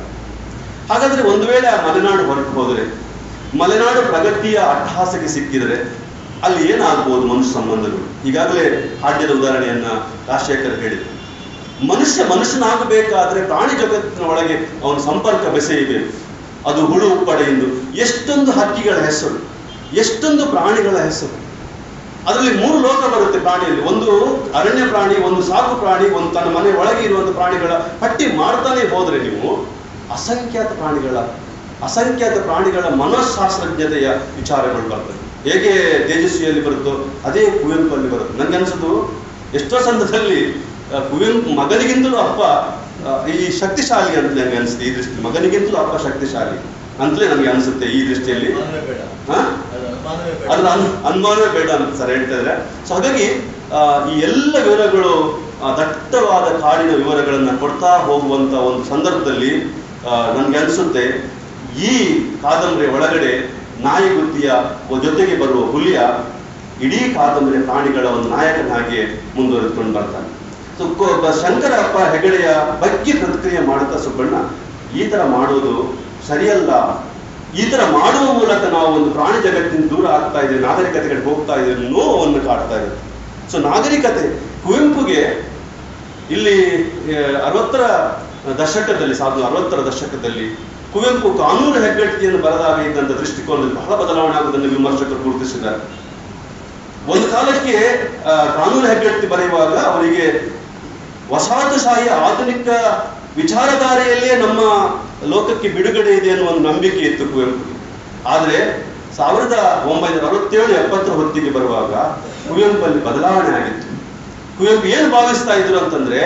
ಹಾಗಾದ್ರೆ ಒಂದು ವೇಳೆ ಆ ಮಲೆನಾಡು ಹೊರಟು ಹೋದರೆ ಮಲೆನಾಡು ಪ್ರಗತಿಯ ಅಟ್ಟಹಾಸಕ್ಕೆ ಸಿಕ್ಕಿದರೆ ಅಲ್ಲಿ ಏನಾಗ್ಬೋದು ಮನುಷ್ಯ ಸಂಬಂಧಗಳು ಈಗಾಗಲೇ ಹಾಡ್ಯದ ಉದಾಹರಣೆಯನ್ನ ರಾಜಶೇಖರ್ ಹೇಳಿದರು ಮನುಷ್ಯ ಮನುಷ್ಯನಾಗಬೇಕಾದ್ರೆ ಪ್ರಾಣಿ ಜಗತ್ತಿನ ಒಳಗೆ ಅವನ ಸಂಪರ್ಕ ಬೆಸೆಯಬೇಕು ಅದು ಹುಳು ಉಪ್ಪಡೆಯಿಂದ ಎಷ್ಟೊಂದು ಹಕ್ಕಿಗಳ ಹೆಸರು ಎಷ್ಟೊಂದು ಪ್ರಾಣಿಗಳ ಹೆಸರು ಅದರಲ್ಲಿ ಮೂರು ಲೋಕ ಬರುತ್ತೆ ಪ್ರಾಣಿಯಲ್ಲಿ ಒಂದು ಅರಣ್ಯ ಪ್ರಾಣಿ ಒಂದು ಸಾಕು ಪ್ರಾಣಿ ಒಂದು ತನ್ನ ಮನೆ ಒಳಗೆ ಇರುವಂತ ಪ್ರಾಣಿಗಳ ಪಟ್ಟಿ ಮಾಡ್ತಾನೆ ಹೋದ್ರೆ ನೀವು ಅಸಂಖ್ಯಾತ ಪ್ರಾಣಿಗಳ ಅಸಂಖ್ಯಾತ ಪ್ರಾಣಿಗಳ ಮನಃಶಾಸ್ತ್ರಜ್ಞತೆಯ ವಿಚಾರಗಳು ಬರ್ತದೆ ಹೇಗೆ ತೇಜಸ್ವಿಯಲ್ಲಿ ಬರುತ್ತೋ ಅದೇ ಕುವೆಂಪಲ್ಲಿ ಬರುತ್ತೆ ನನಗೆ ಅನ್ಸುದು ಎಷ್ಟೋ ಸಂದರ್ಭದಲ್ಲಿ ಆ, ಕುವೆಂಪು ಮಗನಿಗಿಂತಲೂ ಅಪ್ಪ ಆ, ಈ ಶಕ್ತಿಶಾಲಿ ಅಂತ ನನಗೆ ಅನಿಸುತ್ತೆ ಈ ದೃಷ್ಟಿ ಮಗನಿಗಿಂತಲೂ ಅಪ್ಪ ಶಕ್ತಿಶಾಲಿ ಅಂತಲೇ ನನಗೆ ಅನಿಸುತ್ತೆ ಈ ದೃಷ್ಟಿಯಲ್ಲಿ ಅನುಮಾನವೇ ಬೇಡ ಹಾ ಅದು ಅನುಮಾನವೇ ಬೇಡ ಅದ್ರ ಅನ್- ಅನುಮಾನವೇ ಬೇಡ ಅಂತ ಸರ್ ಹೇಳ್ತಿದ್ರೆ ಸೊ ಹಾಗಾಗಿ ಆ, ಈ ಎಲ್ಲ ವಿವರಗಳು ಆ, ದಟ್ಟವಾದ ಕಾಡಿನ ವಿವರಗಳನ್ನ ಕೊಡ್ತಾ ಹೋಗುವಂತ ಒಂದು ಸಂದರ್ಭದಲ್ಲಿ ನನಗೆ ಅನಿಸುತ್ತೆ ಈ ಕಾದಂಬರಿ ಒಳಗಡೆ ನಾಯಿಗುತ್ತಿಯ ಜೊತೆಗೆ ಬರುವ ಹುಲಿಯ ಇಡೀ ಕಾದಂಬರಿ ಪ್ರಾಣಿಗಳ ಒಂದು ನಾಯಕನಾಗಿ ಮುಂದುವರೆದುಕೊಂಡು ಬರ್ತಾನೆ ಸೊ ಕೊ- ಬ- ಶಂಕರಪ್ಪ ಹೆಗಡೆಯ ಬಗ್ಗೆ ಪ್ರತಿಕ್ರಿಯೆ ಮಾಡುತ್ತಾ ಸುಬ್ಬಣ್ಣ ಈ ತರ ಮಾಡೋದು ಸರಿಯಲ್ಲ ಈ ತರ ಮಾಡುವ ಮೂಲಕ ನಾವು ಒಂದು ಪ್ರಾಣಿ ಜಗತ್ತಿನ ದೂರ ಆಗ್ತಾ ಇದ್ದೇವೆ ನಾಗರಿಕತೆ ಕಡೆ ಹೋಗ್ತಾ ಇದ್ದೇವೆ ನೋವನ್ನು ಕಾಡ್ತಾ ಇದೆ ಸೊ ನಾಗರಿಕತೆ ಕುವೆಂಪುಗೆ ಇಲ್ಲಿ ಆ, ಅರವತ್ತರ ದಶಕದಲ್ಲಿ ಸಾವಿರದ ಅರವತ್ತರ ದಶಕದಲ್ಲಿ ಕುವೆಂಪು ಕಾನೂನು ಹೆಗ್ಗಟ್ಟಿಯನ್ನು ಬರೆದಾಗ ಇದ್ದಂಥ ದೃಷ್ಟಿಕೋನದಲ್ಲಿ ಬಹಳ ಬದಲಾವಣೆ ಆಗುವುದನ್ನು ವಿಮರ್ಶಕರು ಗುರುತಿಸಿದ್ದಾರೆ ಒಂದು ಕಾಲಕ್ಕೆ ಆ, ಕಾನೂನು ಹೆಗ್ಗಟ್ಟಿ ಬರೆಯುವಾಗ ಅವರಿಗೆ ವಸಾಹತುಶಾಹಿಯ ಆಧುನಿಕ ವಿಚಾರಧಾರೆಯಲ್ಲೇ ನಮ್ಮ ಲೋಕಕ್ಕೆ ಬಿಡುಗಡೆ ಇದೆ ಅನ್ನುವ ಒಂದು ನಂಬಿಕೆ ಇತ್ತು ಕುವೆಂಪುಗೆ ಆದರೆ ಸಾವಿರದ ಒಂಬೈನೂರ ಅರವತ್ತೇಳು ಎಪ್ಪತ್ತರ ಹೊತ್ತಿಗೆ ಬರುವಾಗ ಕುವೆಂಪಲ್ಲಿ ಬದಲಾವಣೆ ಆಗಿತ್ತು ಕುವೆಂಪು ಏನು ಭಾವಿಸ್ತಾ ಇದ್ರು ಅಂತಂದ್ರೆ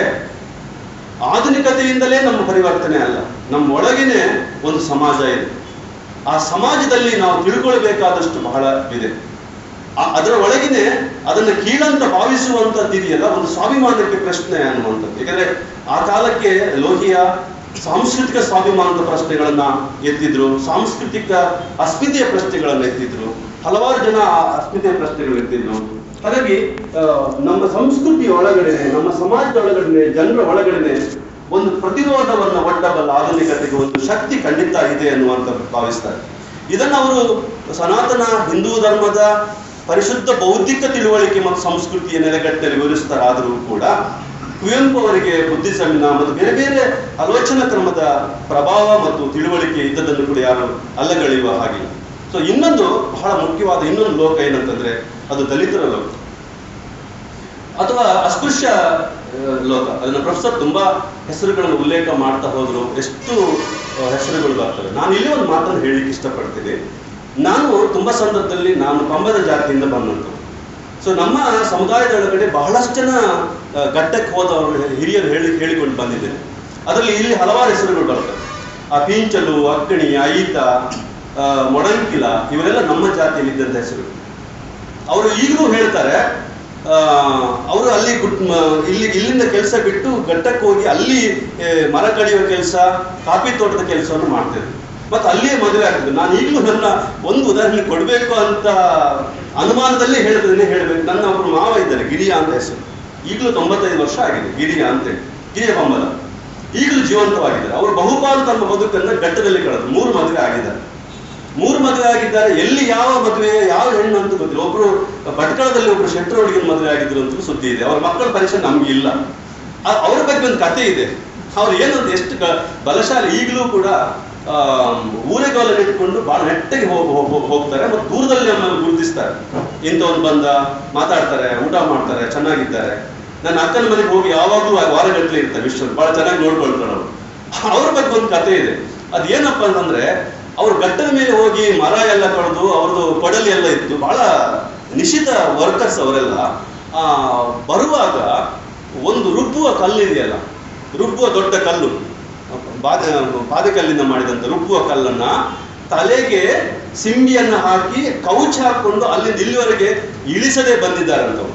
ಆಧುನಿಕತೆಯಿಂದಲೇ ನಮ್ಮ ಪರಿವರ್ತನೆ ಅಲ್ಲ ನಮ್ಮ ಒಳಗಿನೇ ಒಂದು ಸಮಾಜ ಇದೆ ಆ ಸಮಾಜದಲ್ಲಿ ನಾವು ತಿಳ್ಕೊಳ್ಬೇಕಾದಷ್ಟು ಬಹಳ ಇದೆ ಆ- ಅದರ ಒಳಗಿನೇ ಅದನ್ನ ಕೀಳಂತ ಭಾವಿಸುವಂತದ್ದು ಇದೆಯಲ್ಲ ಒಂದು ಸ್ವಾಭಿಮಾನಕ್ಕೆ ಪ್ರಶ್ನೆ ಅನ್ನುವಂಥದ್ದು ಯಾಕಂದ್ರೆ ಆ ಕಾಲಕ್ಕೆ ಲೋಹಿಯ ಸಾಂಸ್ಕೃತಿಕ ಸ್ವಾಭಿಮಾನದ ಪ್ರಶ್ನೆಗಳನ್ನ ಎತ್ತಿದ್ರು ಸಾಂಸ್ಕೃತಿಕ ಅಸ್ಮಿತೆಯ ಪ್ರಶ್ನೆಗಳನ್ನ ಎತ್ತಿದ್ರು ಹಲವಾರು ಜನ ಆ ಅಸ್ಮಿತೆಯ ಪ್ರಶ್ನೆಗಳು ಎತ್ತಿದ್ರು ಹಾಗಾಗಿ ಆ, ನಮ್ಮ ಸಂಸ್ಕೃತಿಯ ಒಳಗಡೆ ನಮ್ಮ ಸಮಾಜದ ಒಳಗಡೆ ಜನರ ಒಳಗಡೆ ಒಂದು ಪ್ರತಿರೋಧವನ್ನ ಒಡ್ಡಬಲ್ಲ ಆಧುನಿಕತೆಗೆ ಒಂದು ಶಕ್ತಿ ಖಂಡಿತ ಇದೆ ಅನ್ನುವಂತ ಭಾವಿಸ್ತಾರೆ ಇದನ್ನು ಅವರು ಸನಾತನ ಹಿಂದೂ ಧರ್ಮದ ಪರಿಶುದ್ಧ ಬೌದ್ಧಿಕ ತಿಳುವಳಿಕೆ ಮತ್ತು ಸಂಸ್ಕೃತಿಯ ನೆಲೆಗಟ್ಟಲ್ಲಿ ವಿವರಿಸ್ತಾರಾದರೂ ಕೂಡ ಕುವೆಂಪು ಅವರಿಗೆ ಬುದ್ಧಿಸಮಿನ ಮತ್ತು ಬೇರೆ ಬೇರೆ ಆಲೋಚನಾ ಕ್ರಮದ ಪ್ರಭಾವ ಮತ್ತು ತಿಳುವಳಿಕೆ ಇದ್ದದನ್ನು ಕೂಡ ಯಾರು ಅಲ್ಲಗಳೆಯುವ ಹಾಗಿಲ್ಲ ಸೊ ಇನ್ನೊಂದು ಬಹಳ ಮುಖ್ಯವಾದ ಇನ್ನೊಂದು ಲೋಕ ಏನಂತಂದ್ರೆ ಅದು ದಲಿತರ ಲೋಕ ಅಥವಾ ಅಸ್ಪೃಶ್ಯ ಆ, ಲೋಕ ಅದನ್ನ ಪ್ರೊಫೆಸರ್ ತುಂಬಾ ಹೆಸರುಗಳನ್ನು ಉಲ್ಲೇಖ ಮಾಡ್ತಾ ಹೋದ್ರು ಎಷ್ಟು ಆ, ಹೆಸರುಗಳು ಬರ್ತವೆ ನಾನು ಇಲ್ಲಿ ಒಂದು ಮಾತನ್ನು ಹೇಳಿಕ್ಕೆ ಇಷ್ಟಪಡ್ತೀನಿ ನಾನು ತುಂಬಾ ಸಂದರ್ಭದಲ್ಲಿ ನಾನು ಕಂಬದ ಜಾತಿಯಿಂದ ಬಂದಂತ ಸೊ ನಮ್ಮ ಸಮುದಾಯದ ಒಳಗಡೆ ಬಹಳಷ್ಟು ಜನ ಆ, ಘಟ್ಟಕ್ಕೆ ಹೋದವರು ಹಿರಿಯರು ಹೇಳಿ ಹೇಳಿಕೊಂಡು ಬಂದಿದ್ದೇನೆ ಅದರಲ್ಲಿ ಇಲ್ಲಿ ಹಲವಾರು ಹೆಸರುಗಳು ಬರ್ತವೆ ಆ ಪಿಂಚಲು ಅಕ್ಕಣಿ ಐತ ಆ, ಮೊಡಂಕಿಲ ಇವರೆಲ್ಲ ನಮ್ಮ ಜಾತಿಯಲ್ಲಿ ಇದ್ದಂಥ ಹೆಸರು ಅವರು ಈಗಲೂ ಹೇಳ್ತಾರೆ ಆ, ಅವರು ಅಲ್ಲಿ ಗುಡ್ ಮ- ಇಲ್ಲಿ ಇಲ್ಲಿಂದ ಕೆಲಸ ಬಿಟ್ಟು ಘಟ್ಟಕ್ಕೆ ಹೋಗಿ ಅಲ್ಲಿ ಏ, ಮರ ಕಡಿಯುವ ಕೆಲಸ ಕಾಫಿ ತೋಟದ ಕೆಲಸವನ್ನು ಮಾಡ್ತಿದ್ರು ಮತ್ತೆ ಅಲ್ಲಿಯೇ ಮದುವೆ ಆಗ್ತಿದ್ರು ನಾನು ಈಗಲೂ ನನ್ನ ಒಂದು ಉದಾಹರಣೆ ಕೊಡಬೇಕು ಅಂತ ಅನುಮಾನದಲ್ಲೇ ಹೇಳಿದ್ರೆ ಹೇಳಬೇಕು ನನ್ನ ಒಬ್ಬರು ಮಾವ ಇದ್ದಾರೆ ಗಿರಿಯ ಅಂತ ಹೆಸರು ಈಗಲೂ ತೊಂಬತ್ತೈದು ವರ್ಷ ಆಗಿದೆ ಗಿರಿಯ ಅಂತೇಳಿ ಗಿರಿಯ ಬಂಬಲ ಈಗಲೂ ಜೀವಂತವಾಗಿದ್ದಾರೆ ಅವರು ಬಹುಪಾಲು ತಮ್ಮ ಬದುಕನ್ನು ಘಟ್ಟದಲ್ಲಿ ಕಳೆದ್ರು ಮೂರು ಮದುವೆ ಆಗಿದ್ದಾರೆ ಮೂರು ಮದುವೆ ಆಗಿದ್ದಾರೆ ಎಲ್ಲಿ ಯಾವ ಮದುವೆ ಯಾವ ಹೆಣ್ಣು ಅಂತ ಗೊತ್ತಿಲ್ಲ ಒಬ್ರು ಭಟ್ಕಳದಲ್ಲಿ ಒಬ್ರು ಶೆಟ್ಟರೊಳಗಿನ ಮದುವೆ ಆಗಿದ್ರು ಅಂತ ಸುದ್ದಿ ಇದೆ ಅವ್ರ ಮಕ್ಕಳ ಪರಿಚಯ ನಮ್ಗೆ ಇಲ್ಲ ಆ- ಅವ್ರ ಬಗ್ಗೆ ಒಂದು ಕತೆ ಇದೆ ಅವ್ರು ಏನಂತ ಎಷ್ಟು ಗ- ಬಲಶಾಲಿ ಈಗಲೂ ಕೂಡ ಆ, ಊರೆಗೋಲನ್ನು ಇಟ್ಕೊಂಡು ಬಹಳ ನೆಟ್ಟಗೆ ಹೋಗ್ ಹೋಗ್- ಹೋಗ್- ಹೋಗ್ತಾರೆ ಮತ್ತು ದೂರದಲ್ಲಿ ನಮ್ಮನ್ನು ಗುರುತಿಸ್ತಾರೆ ಇಂಥವ್ರು ಬಂದ ಮಾತಾಡ್ತಾರೆ ಊಟ ಮಾಡ್ತಾರೆ ಚೆನ್ನಾಗಿದ್ದಾರೆ ನನ್ನ ಅಕ್ಕನ ಮನೆಗೆ ಹೋಗಿ ಯಾವಾಗಲೂ ವಾರಗಟ್ಟಲೆ ಇರ್ತಾರೆ ವಿಶ್ವ ಬಹಳ ಚೆನ್ನಾಗಿ ನೋಡ್ಕೊಳ್ತಾರೆ ಅವರು ಅವ್ರ ಬಗ್ಗೆ ಒಂದು ಕತೆ ಇದೆ ಅದೇನಪ್ಪ ಅಂತಂದ್ರೆ ಅವ್ರು ಘಟ್ಟದ ಮೇಲೆ ಹೋಗಿ ಮರ ಎಲ್ಲ ಕಳೆದು ಅವ್ರದ್ದು ಕೊಡಲಿ ಎಲ್ಲ ಇತ್ತು ಬಹಳ ನಿಶ್ಚಿತ ವರ್ಕರ್ಸ್ ಅವರೆಲ್ಲ ಆ, ಬರುವಾಗ ಒಂದು ರುಬ್ಬುವ ಕಲ್ಲು ಇದೆಯಲ್ಲ ರುಬ್ಬುವ ದೊಡ್ಡ ಕಲ್ಲು ಬಾದ ಬಾದೆಕಲ್ಲಿಂದ ಮಾಡಿದಂತ ರುಬ್ಬುವ ಕಲ್ಲನ್ನ ತಲೆಗೆ ಸಿಂಬಿಯನ್ನ ಹಾಕಿ ಕೌಚ್ ಹಾಕೊಂಡು ಅಲ್ಲಿಂದ ಇಲ್ಲಿವರೆಗೆ ಇಳಿಸದೆ ಬಂದಿದ್ದಾರಂತವ್ರು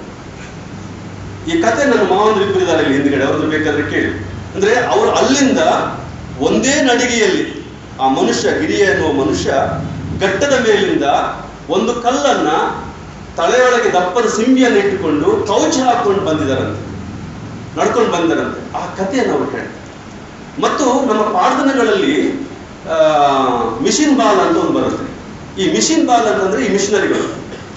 ಈ ಕತೆ ನನ್ನ ಮಾವಂದ್ರು ಇಬ್ಬರು ಇದ್ದಾರೆ ಇಲ್ಲಿ ಹಿಂದ್ಗಡೆ ಅವ್ರದ್ದು ಬೇಕಾದ್ರೆ ಕೇಳಿ ಅಂದ್ರೆ ಅವರು ಅಲ್ಲಿಂದ ಒಂದೇ ನಡಿಗೆಯಲ್ಲಿ ಆ ಮನುಷ್ಯ ಗಿರಿಯ ಎನ್ನುವ ಮನುಷ್ಯ ಘಟ್ಟದ ಮೇಲಿಂದ ಒಂದು ಕಲ್ಲನ್ನ ತಲೆಯೊಳಗೆ ದಪ್ಪದ ಸಿಂಬಿಯನ್ನು ಇಟ್ಟುಕೊಂಡು ಕೌಚ ಹಾಕೊಂಡು ಬಂದಿದ್ದಾರಂತೆ ನಡ್ಕೊಂಡು ಬಂದಿದ್ದಾರಂತೆ ಆ ಕಥೆಯನ್ನು ಅವರು ಹೇಳ್ತಾರೆ ಮತ್ತು ನಮ್ಮ ಪ್ರಾರ್ಥನೆಗಳಲ್ಲಿ ಮಿಷಿನ್ ಬಾಲ್ ಅಂತ ಒಂದು ಬರುತ್ತೆ ಈ ಮಿಷಿನ್ ಬಾಲ್ ಅಂತಂದ್ರೆ ಈ ಮಿಷನರಿಗಳು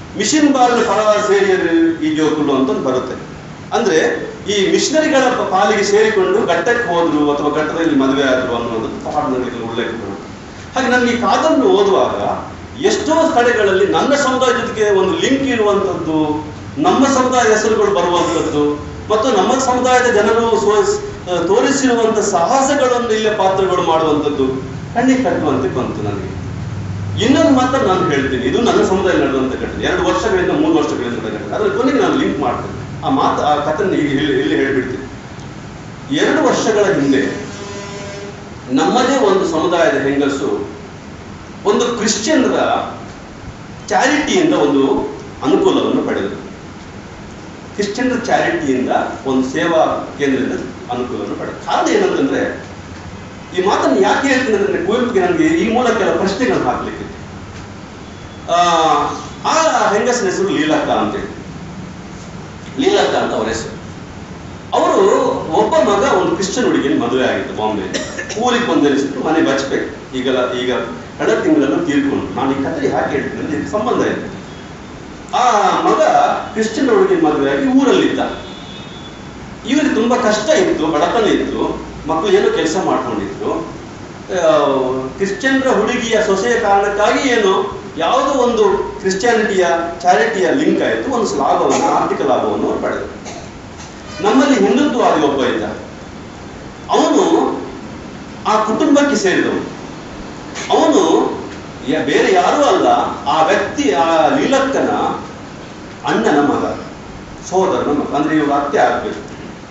ಮಿಷಿನ್ ಬಾಲ್ ಫಲ ಸೇರಿಯರು ಈ ಜೋಕುಲು ಅಂತ ಒಂದು ಬರುತ್ತೆ ಅಂದ್ರೆ ಈ ಮಿಷನರಿಗಳ ಪಾಲಿಗೆ ಸೇರಿಕೊಂಡು ಘಟ್ಟಕ್ಕೆ ಹೋದ್ರು ಅಥವಾ ಘಟ್ಟದಲ್ಲಿ ಮದುವೆ ಆದ್ರು ಅನ್ನೋದು ಹಾಡಿನಲ್ಲಿ ಉಲ್ಲೇಖ ಬರುತ್ತೆ ಹಾಗೆ ನನಗೆ ಈ ಕಾದಂಬರಿ ಓದುವಾಗ ಎಷ್ಟೋ ಕಡೆಗಳಲ್ಲಿ ನನ್ನ ಸಮುದಾಯ ಜೊತೆಗೆ ಒಂದು ಲಿಂಕ್ ಇರುವಂಥದ್ದು ನಮ್ಮ ಸಮುದಾಯ ಹೆಸರುಗಳು ಬರುವಂಥದ್ದು ಮತ್ತು ನಮ್ಮ ಸಮುದಾಯದ ಜನರು ಸೋ- ತೋರಿಸಿರುವಂಥ ಸಾಹಸಗಳನ್ನು ಇಲ್ಲೇ ಪಾತ್ರಗಳು ಮಾಡುವಂಥದ್ದು ಕಣ್ಣಿಗೆ ಕಟ್ಟುವಂತೆ ಬಂತು ನನಗೆ ಇನ್ನೊಂದು ಮಾತ್ರ ನಾನು ಹೇಳ್ತೀನಿ ಇದು ನನ್ನ ಸಮುದಾಯ ನಡೆದಂತ ಘಟನೆ ಎರಡು ವರ್ಷಗಳಿಂದ ಮೂರು ವರ್ಷಗಳಿಂದ ನಡೆದ ಘಟನೆ ಅದ್ರ ಕೊನೆಗೆ ನಾನು ಲಿಂಕ್ ಮಾಡ್ತೇನೆ ಆ ಮಾತು ಆ ಕಥೆನ ಈಗ ಇಲ್ಲಿ ಇಲ್ಲಿ ಹೇಳ್ಬಿಡ್ತೀನಿ ಎರಡು ವರ್ಷಗಳ ಹಿಂದೆ ನಮ್ಮದೇ ಒಂದು ಸಮುದಾಯದ ಹೆಂಗಸು ಒಂದು ಕ್ರಿಶ್ಚಿಯನ್ರ ಚಾರಿಟಿಯಿಂದ ಒಂದು ಅನುಕೂಲವನ್ನು ಪಡೆದರು ಕ್ರಿಶ್ಚಿಯನ್ರ ಚಾರಿಟಿಯಿಂದ ಒಂದು ಸೇವಾ ಕೇಂದ್ರದಿಂದ ಅನುಕೂಲವನ್ನು ಪಡೆದರು ಕಾರಣ ಏನಂತಂದ್ರೆ ಈ ಮಾತನ್ನು ಯಾಕೆ ಹೇಳ್ತೀನಿ ಅಂದ್ರೆ ಕುವೆಂಪುಗೆ ನನಗೆ ಈ ಮೂಲಕ ಕೆಲ ಪ್ರಶ್ನೆಗಳನ್ನು ಹಾಕ್ಲಿಕ್ಕೆ ಆ ಆ ಹೆಂಗಸಿನ ಹೆಸರು ಲೀಲಕ್ಕ ಅಂತೇಳಿ ಲೀಲಕ್ಕ ಅಂತ ಅವರ ಹೆಸರು ಅವರು ಒಬ್ಬ ಮಗ ಒಂದು ಕ್ರಿಶ್ಚಿಯನ್ ಹುಡುಗಿನ ಮದುವೆ ಆಗಿತ್ತು ಬಾಂಬೆ ಊರಿಗೆ ಬಂದನಿಸಿದ್ರು ಮನೆ ಬಚ್ಬೇಕು ಈಗಲ್ಲ ಈಗ ಕಳೆದ ತಿಂಗಳಲ್ಲೂ ತೀರ್ಕೊಂಡು ನಾನು ಈ ಕಥೆ ಯಾಕೆ ಹೇಳ್ತೀನಿ ಅಂದ್ರೆ ಇದಕ್ಕೆ ಸಂಬಂಧ ಇದೆ ಆ ಮಗ ಕ್ರಿಶ್ಚಿಯನ್ ಹುಡುಗಿನ ಮದುವೆ ಆಗಿ ಊರಲ್ಲಿದ್ದ ಇವರಿಗೆ ತುಂಬಾ ಕಷ್ಟ ಇತ್ತು ಬಡತನ ಇತ್ತು ಮಕ್ಕಳು ಏನೋ ಕೆಲಸ ಮಾಡ್ಕೊಂಡಿದ್ರು ಆ, ಕ್ರಿಶ್ಚಿಯನ್ರ ಹುಡುಗಿಯ ಸೊಸೆಯ ಕಾರಣಕ್ಕಾಗಿ ಏನು ಯಾವುದೋ ಒಂದು ಕ್ರಿಶ್ಚಿಯಾನಿಟಿಯ ಚಾರಿಟಿಯ ಲಿಂಕ್ ಆಯಿತು ಒಂದು ಲಾಭವನ್ನು ಆರ್ಥಿಕ ಲಾಭವನ್ನು ಅವರು ಪಡೆದರು ನಮ್ಮಲ್ಲಿ ಹಿಂದುತ್ವವಾದಿ ಒಬ್ಬ ಇದ್ದ ಅವನು ಆ ಕುಟುಂಬಕ್ಕೆ ಸೇರಿದವನು ಅವನು ಯ- ಬೇರೆ ಯಾರೂ ಅಲ್ಲ ಆ ವ್ಯಕ್ತಿ ಆ ಲೀಲಕ್ಕನ ಅಣ್ಣನ ಮಗ ಸೋದರನ ಮಗ ಅಂದ್ರೆ ಇವರು ಅತ್ತೆ ಆಗ್ಬೇಕು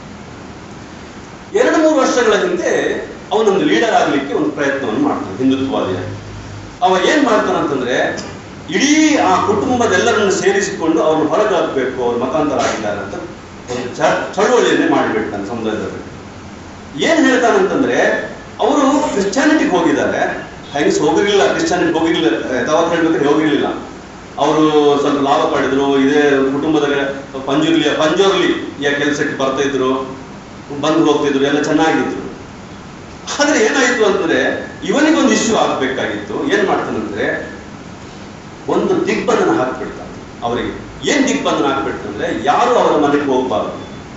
ಎರಡು ಮೂರು ವರ್ಷಗಳ ಹಿಂದೆ ಅವನೊಂದು ಲೀಡರ್ ಆಗಲಿಕ್ಕೆ ಒಂದು ಪ್ರಯತ್ನವನ್ನು ಮಾಡ್ತಾನೆ ಹಿಂದುತ್ವವಾದಿಯಾಗಿ ಅವ ಏನ್ ಮಾಡ್ತಾನಂತಂದ್ರೆ ಇಡೀ ಆ ಕುಟುಂಬದೆಲ್ಲರನ್ನು ಸೇರಿಸಿಕೊಂಡು ಅವ್ರನ್ನ ಹೊರಗೆ ಹಾಕಬೇಕು ಅವ್ರು ಮತಾಂತರ ಆಗಿದ್ದಾರೆ ಅಂತ ಒಂದು ಚ- ಚಳುವಳಿಯನ್ನೇ ಮಾಡಿಬಿಡ್ತಾನೆ ಸಮುದಾಯದಲ್ಲಿ ಏನ್ ಹೇಳ್ತಾನಂತಂದ್ರೆ ಅವರು ಕ್ರಿಶ್ಚಾನಿಟಿಗೆ ಹೋಗಿದ್ದಾರೆ ಹೆಂಗಸ್ ಹೋಗಿರ್ಲಿಲ್ಲ ಕ್ರಿಶ್ಚಾನಿಟಿ ಹೋಗಿರ್ಲಿಲ್ಲ ಯಾವಾಗ ಹೇಳ್ಬೇಕಾದ್ರೆ ಹೋಗಿರ್ಲಿಲ್ಲ ಅವರು ಸ್ವಲ್ಪ ಲಾಭ ಪಡೆದ್ರು ಇದೇ ಕುಟುಂಬದ ಪಂಜುರ್ಲಿಯ ಪಂಜೋರ್ಲಿಯ ಕೆಲಸಕ್ಕೆ ಬರ್ತಾ ಇದ್ರು ಬಂದು ಹೋಗ್ತಿದ್ರು ಎಲ್ಲ ಚೆನ್ನಾಗಿದ್ರು ಆದ್ರೆ ಏನಾಯ್ತು ಅಂದ್ರೆ ಇವನಿಗೊಂದು ಇಶ್ಯೂ ಆಗ್ಬೇಕಾಗಿತ್ತು ಏನ್ ಮಾಡ್ತಾನಂದ್ರೆ ಒಂದು ದಿಗ್ಬಂಧನ ಹಾಕ್ಬಿಡ್ತಾನೆ ಅವರಿಗೆ ಏನ್ ದಿಗ್ಬಂಧನ ಹಾಕ್ಬಿಡ್ತಂದ್ರೆ ಯಾರು ಅವರ ಮನೆಗೆ ಹೋಗ್ಬಾರ್ದು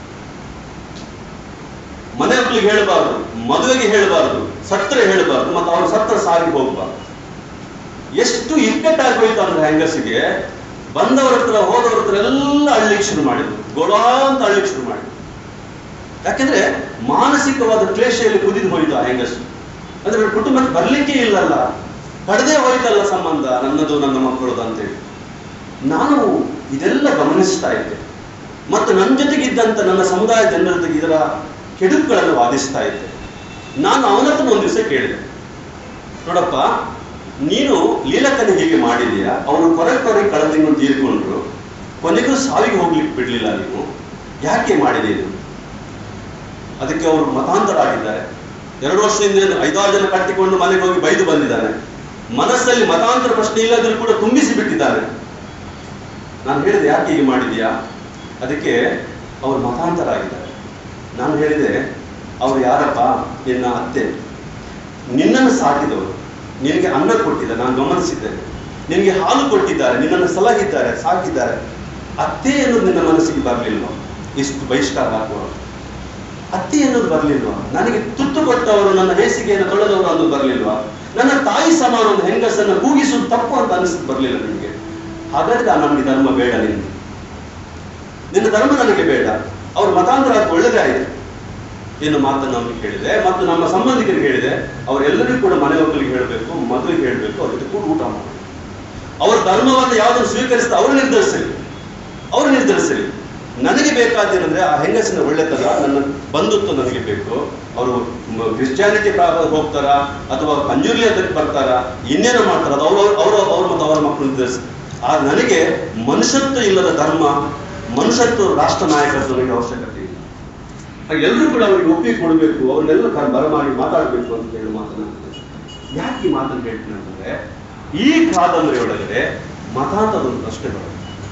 ಮನೆ ಮಕ್ಕಳಿಗೆ ಹೇಳಬಾರ್ದು ಮದುವೆಗೆ ಹೇಳಬಾರ್ದು ಸತ್ರೆ ಹೇಳಬಾರ್ದು ಮತ್ತು ಅವ್ರ ಸತ್ರ ಸಾರಿಗೆ ಹೋಗ್ಬಾರ್ದು ಎಷ್ಟು ಇಕ್ಕಟ್ಟಾಗಿ ಹೋಯ್ತು ಅಂದ್ರೆ ಹೆಂಗಸಿಗೆ ಬಂದವರ ಹತ್ರ ಹೋದವ್ರ ಹತ್ರ ಎಲ್ಲ ಅಳ್ಲಿಕ್ಕೆ ಶುರು ಮಾಡಿದ್ರು ಗೋಳಾ ಅಂತ ಅಳ್ಲಿಕ್ಕೆ ಶುರು ಮಾಡಿದ್ರು ಯಾಕೆಂದ್ರೆ ಮಾನಸಿಕವಾದ ಕ್ಲೇಶೆಯಲ್ಲಿ ಕುದಿದು ಹೋಯ್ತು ಆ ಹೆಂಗಸು ಅಂದ್ರೆ ಅವ್ರ ಕುಟುಂಬಕ್ಕೆ ಬರ್ಲಿಕ್ಕೆ ಇಲ್ಲಲ್ಲ ಪಡೆದೇ ಹೋಯ್ತಲ್ಲ ಸಂಬಂಧ ನನ್ನದು ನನ್ನ ಮಕ್ಕಳದು ಅಂತೇಳಿ ನಾನು ಇದೆಲ್ಲ ಗಮನಿಸ್ತಾ ಇದ್ದೆ ಮತ್ತು ನನ್ನ ಜೊತೆಗಿದ್ದಂತ ನನ್ನ ಸಮುದಾಯ ಜನರ ಜೊತೆಗೆ ಇದರ ಕೆಡುಕುಗಳನ್ನು ವಾದಿಸ್ತಾ ಇದ್ದೆ ನಾನು ಅವನ ಹತ್ರ ಒಂದು ದಿವಸ ಕೇಳಿದೆ ನೋಡಪ್ಪ ನೀನು ಲೀಲಕ್ಕನ ಹೀಗೆ ಮಾಡಿದೀಯಾ ಅವನು ಕೊರೆ ಕೊರೆ ಕಳೆದ ತಿಂಗಳು ತೀರ್ಕೊಂಡ್ರು ಕೊನೆಗೂ ಸಾವಿಗೆ ಹೋಗ್ಲಿಕ್ಕೆ ಬಿಡ್ಲಿಲ್ಲ ನೀವು ಯಾಕೆ ಮಾಡಿದೆ ಇದು ಅದಕ್ಕೆ ಅವರು ಮತಾಂತರ ಆಗಿದ್ದಾರೆ ಎರಡು ವರ್ಷದಿಂದ ಐದಾರು ಜನ ಕಟ್ಟಿಕೊಂಡು ಮನೆಗೆ ಹೋಗಿ ಬೈದು ಬಂದಿದ್ದಾರೆ ಮನಸ್ಸಲ್ಲಿ ಮತಾಂತರ ಪ್ರಶ್ನೆ ಇಲ್ಲದರೂ ಕೂಡ ತುಂಬಿಸಿ ಬಿಟ್ಟಿದ್ದಾರೆ ನಾನು ಹೇಳಿದೆ ಯಾಕೆ ಹೀಗೆ ಮಾಡಿದ್ಯಾ ಅದಕ್ಕೆ ಅವರು ಮತಾಂತರ ಆಗಿದ್ದಾರೆ ನಾನು ಹೇಳಿದೆ ಅವ್ರು ಯಾರಪ್ಪ ನಿನ್ನ ಅತ್ತೆ ನಿನ್ನನ್ನು ಸಾಕಿದವರು ನಿನಗೆ ಅನ್ನ ಕೊಟ್ಟಿದ್ದಾರೆ ನಾನು ಗಮನಿಸಿದ್ದೇನೆ ನಿನಗೆ ಹಾಲು ಕೊಟ್ಟಿದ್ದಾರೆ ನಿನ್ನನ್ನು ಸಲಹಿದ್ದಾರೆ ಸಾಕಿದ್ದಾರೆ ಅತ್ತೆ ಅನ್ನೋದು ನಿನ್ನ ಮನಸ್ಸಿಗೆ ಬರಲಿಲ್ವ ಇಷ್ಟು ಬಹಿಷ್ಕಾರ ಹಾಕುವ ಅತ್ತೆ ಅನ್ನೋದು ಬರಲಿಲ್ವಾ ನನಗೆ ತುತ್ತು ಕೊಟ್ಟವರು ನನ್ನ ಹೇಸಿಗೆಯನ್ನು ತೊಳೆದವರು ಅನ್ನೋದು ಬರಲಿಲ್ವಾ ನನ್ನ ತಾಯಿ ಸಮಾನ ಒಂದು ಹೆಂಗಸನ್ನು ಕೂಗಿಸುವುದು ತಪ್ಪು ಅಂತ ಅನಿಸ್ತು ಬರಲಿಲ್ಲ ನಿನಗೆ ಹಾಗಾದ್ರೆ ಆ ನಮಗೆ ಧರ್ಮ ಬೇಡ ನಿನ್ನ ನಿನ್ನ ಧರ್ಮ ನನಗೆ ಬೇಡ ಅವ್ರ ಮತಾಂತರ ಅದು ಒಳ್ಳೆದೇ ಆಯಿತು ಏನು ಮಾತನ್ನು ಅವನಿಗೆ ಹೇಳಿದೆ ಮತ್ತು ನಮ್ಮ ಸಂಬಂಧಿಕರಿಗೆ ಹೇಳಿದೆ ಅವರೆಲ್ಲರಿಗೂ ಕೂಡ ಮನೆ ಮಕ್ಕಳಿಗೆ ಹೇಳಬೇಕು ಮದುವೆಗೆ ಹೇಳಬೇಕು ಅವ್ರ ಜೊತೆ ಕೂಡ ಊಟ ಮಾಡಬೇಕು ಅವರ ಧರ್ಮವನ್ನು ಯಾವುದನ್ನು ಸ್ವೀಕರಿಸಿದ ಅವರು ನಿರ್ಧರಿಸಲಿ ಅವರು ನಿರ್ಧರಿಸಲಿ ನನಗೆ ಬೇಕಾದ್ದೇನೆಂದ್ರೆ ಆ ಹೆಂಗಸಿನ ಒಳ್ಳೆತನ ನನ್ನ ಬಂಧುತ್ವ ನನಗೆ ಬೇಕು ಅವರು ಕ್ರಿಶ್ಚಿಯಾನಿಟಿ ಹೋಗ್ತಾರಾ ಅಥವಾ ಪಂಜುರ್ಲಿ ಅದಕ್ಕೆ ಬರ್ತಾರಾ ಇನ್ನೇನೋ ಮಾಡ್ತಾರ ಅದು ಅವರು ಅವರು ಅವರು ಮತ್ತು ಅವರ ಮಕ್ಕಳು ನಿರ್ಧರಿಸಿ ಆ ನನಗೆ ಮನುಷ್ಯತ್ವ ಇಲ್ಲದ ಧರ್ಮ ಮನುಷ್ಯತ್ವ ರಾಷ್ಟ್ರ ನಾಯಕತ್ವ ನನಗೆ ಅವಶ್ಯಕತೆ ಇಲ್ಲ ಹಾಗೆ ಎಲ್ಲರೂ ಕೂಡ ಅವರಿಗೆ ಒಪ್ಪಿಗೆ ಕೊಡಬೇಕು ಅವ್ರನ್ನೆಲ್ಲ ಕ- ಬರಮಾಡಿ ಮಾತಾಡಬೇಕು ಅಂತ ಹೇಳಿ ಮಾತನಾಡ್ತಾರೆ ಯಾಕೆ ಈ ಮಾತನ್ನು ಹೇಳ್ತೀನಿ ಅಂತಂದ್ರೆ ಈ ಕಾದಂಬರಿ ಒಳಗಡೆ ಮತಾಂತದ ಒಂದು ಪ್ರಶ್ನೆ ಬರುತ್ತೆ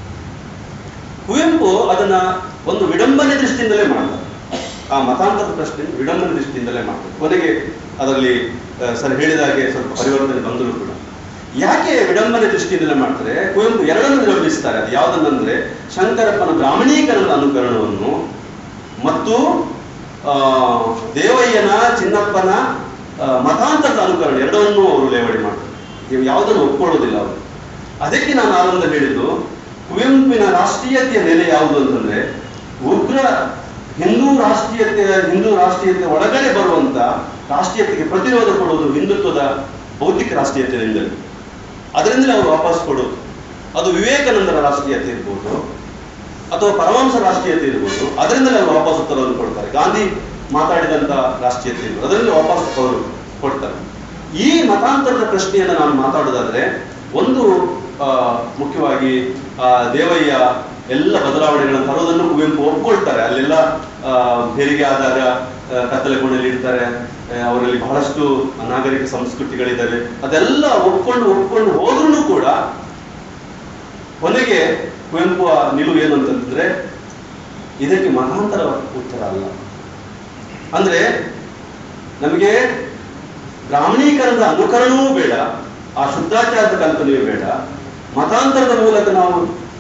ಕುವೆಂಪು ಅದನ್ನ ಒಂದು ವಿಡಂಬನೆ ದೃಷ್ಟಿಯಿಂದಲೇ ಮಾಡ್ತಾರೆ ಆ ಮತಾಂತರದ ಪ್ರಶ್ನೆ ವಿಡಂಬನೆ ದೃಷ್ಟಿಯಿಂದಲೇ ಮಾಡ್ತಾರೆ ಕೊನೆಗೆ ಅದರಲ್ಲಿ ಆ, ಸರ್ ಹೇಳಿದ ಹಾಗೆ ಸ್ವಲ್ಪ ಪರಿವರ್ತನೆ ಬಂದರೂ ಕೂಡ ಯಾಕೆ ವಿಡಂಬನೆ ದೃಷ್ಟಿಯಿಂದ ಮಾಡ್ತಾರೆ ಕುವೆಂಪು ಎರಡನ್ನು ವಿಡಂಬಿಸ್ತಾರೆ ಅದು ಯಾವುದನ್ನಂದ್ರೆ ಶಂಕರಪ್ಪನ ಬ್ರಾಹ್ಮಣೀಕರಣದ ಅನುಕರಣವನ್ನು ಮತ್ತು ಆ, ದೇವಯ್ಯನ ಚಿನ್ನಪ್ಪನ ಆ, ಮತಾಂತರದ ಅನುಕರಣ ಎರಡನ್ನೂ ಅವರು ಲೇವಡಿ ಮಾಡ್ತಾರೆ ಇವು ಯಾವುದನ್ನು ಒಪ್ಕೊಳ್ಳೋದಿಲ್ಲ ಅವರು ಅದಕ್ಕೆ ನಾನು ಆರಂಭದಲ್ಲಿ ಹೇಳಿದ್ದು ಕುವೆಂಪಿನ ರಾಷ್ಟ್ರೀಯತೆಯ ನೆಲೆ ಯಾವುದು ಅಂತಂದ್ರೆ ಉಗ್ರ ಹಿಂದೂ ರಾಷ್ಟ್ರೀಯತೆಯ ಹಿಂದೂ ರಾಷ್ಟ್ರೀಯತೆ ಒಳಗಡೆ ಬರುವಂತ ರಾಷ್ಟ್ರೀಯತೆಗೆ ಪ್ರತಿರೋಧ ಕೊಡುವುದು ಹಿಂದುತ್ವದ ಬೌದ್ಧಿಕ ರಾಷ್ಟ್ರೀಯತೆಯಿಂದಲೇ ಅದರಿಂದಲೇ ಅವರು ವಾಪಸ್ ಕೊಡೋದು ಅದು ವಿವೇಕಾನಂದರ ರಾಷ್ಟ್ರೀಯತೆ ಇರ್ಬೋದು ಅಥವಾ ಪರಮಹಂಸ ರಾಷ್ಟ್ರೀಯತೆ ಇರ್ಬೋದು ಅದರಿಂದಲೇ ಅವರು ವಾಪಸ್ ಉತ್ತರವನ್ನು ಕೊಡ್ತಾರೆ ಗಾಂಧಿ ಮಾತಾಡಿದಂತ ರಾಷ್ಟ್ರೀಯತೆ ಇರ್ಬೋದು ಅದರಿಂದ ವಾಪಸ್ ಅವರು ಕೊಡ್ತಾರೆ ಈ ಮತಾಂತರದ ಪ್ರಶ್ನೆಯನ್ನು ನಾನು ಮಾತಾಡೋದಾದ್ರೆ ಒಂದು ಆ, ಮುಖ್ಯವಾಗಿ ಆ, ದೇವಯ್ಯ ಎಲ್ಲ ಬದಲಾವಣೆಗಳನ್ನು ತರೋದನ್ನು ಕುವೆಂಪು ಒಪ್ಕೊಳ್ತಾರೆ ಅಲ್ಲೆಲ್ಲ ಆ, ಹೆರಿಗೆ ಆದಾಗ ಆ, ಕತ್ತಲೆ ಕೋಣೆಯಲ್ಲಿ ಇಡ್ತಾರೆ ಆ, ಅವರಲ್ಲಿ ಬಹಳಷ್ಟು ನಾಗರಿಕ ಸಂಸ್ಕೃತಿಗಳಿದ್ದಾವೆ ಅದೆಲ್ಲ ಒಪ್ಕೊಂಡು ಒಪ್ಕೊಂಡು ಹೋದ್ರೂ ಕೂಡ ಕೊನೆಗೆ ಕುವೆಂಪು ಆ ನಿಲುವು ಏನು ಅಂತಂದ್ರೆ ಇದಕ್ಕೆ ಮತಾಂತರ ಉತ್ತರ ಅಲ್ಲ ಅಂದ್ರೆ ನಮಗೆ ಬ್ರಾಹ್ಮಣೀಕರಣದ ಅನುಕರಣವೂ ಬೇಡ ಆ ಶುದ್ಧಾಚಾರದ ಕಲ್ಪನೆಯೂ ಬೇಡ ಮತಾಂತರದ ಮೂಲಕ ನಾವು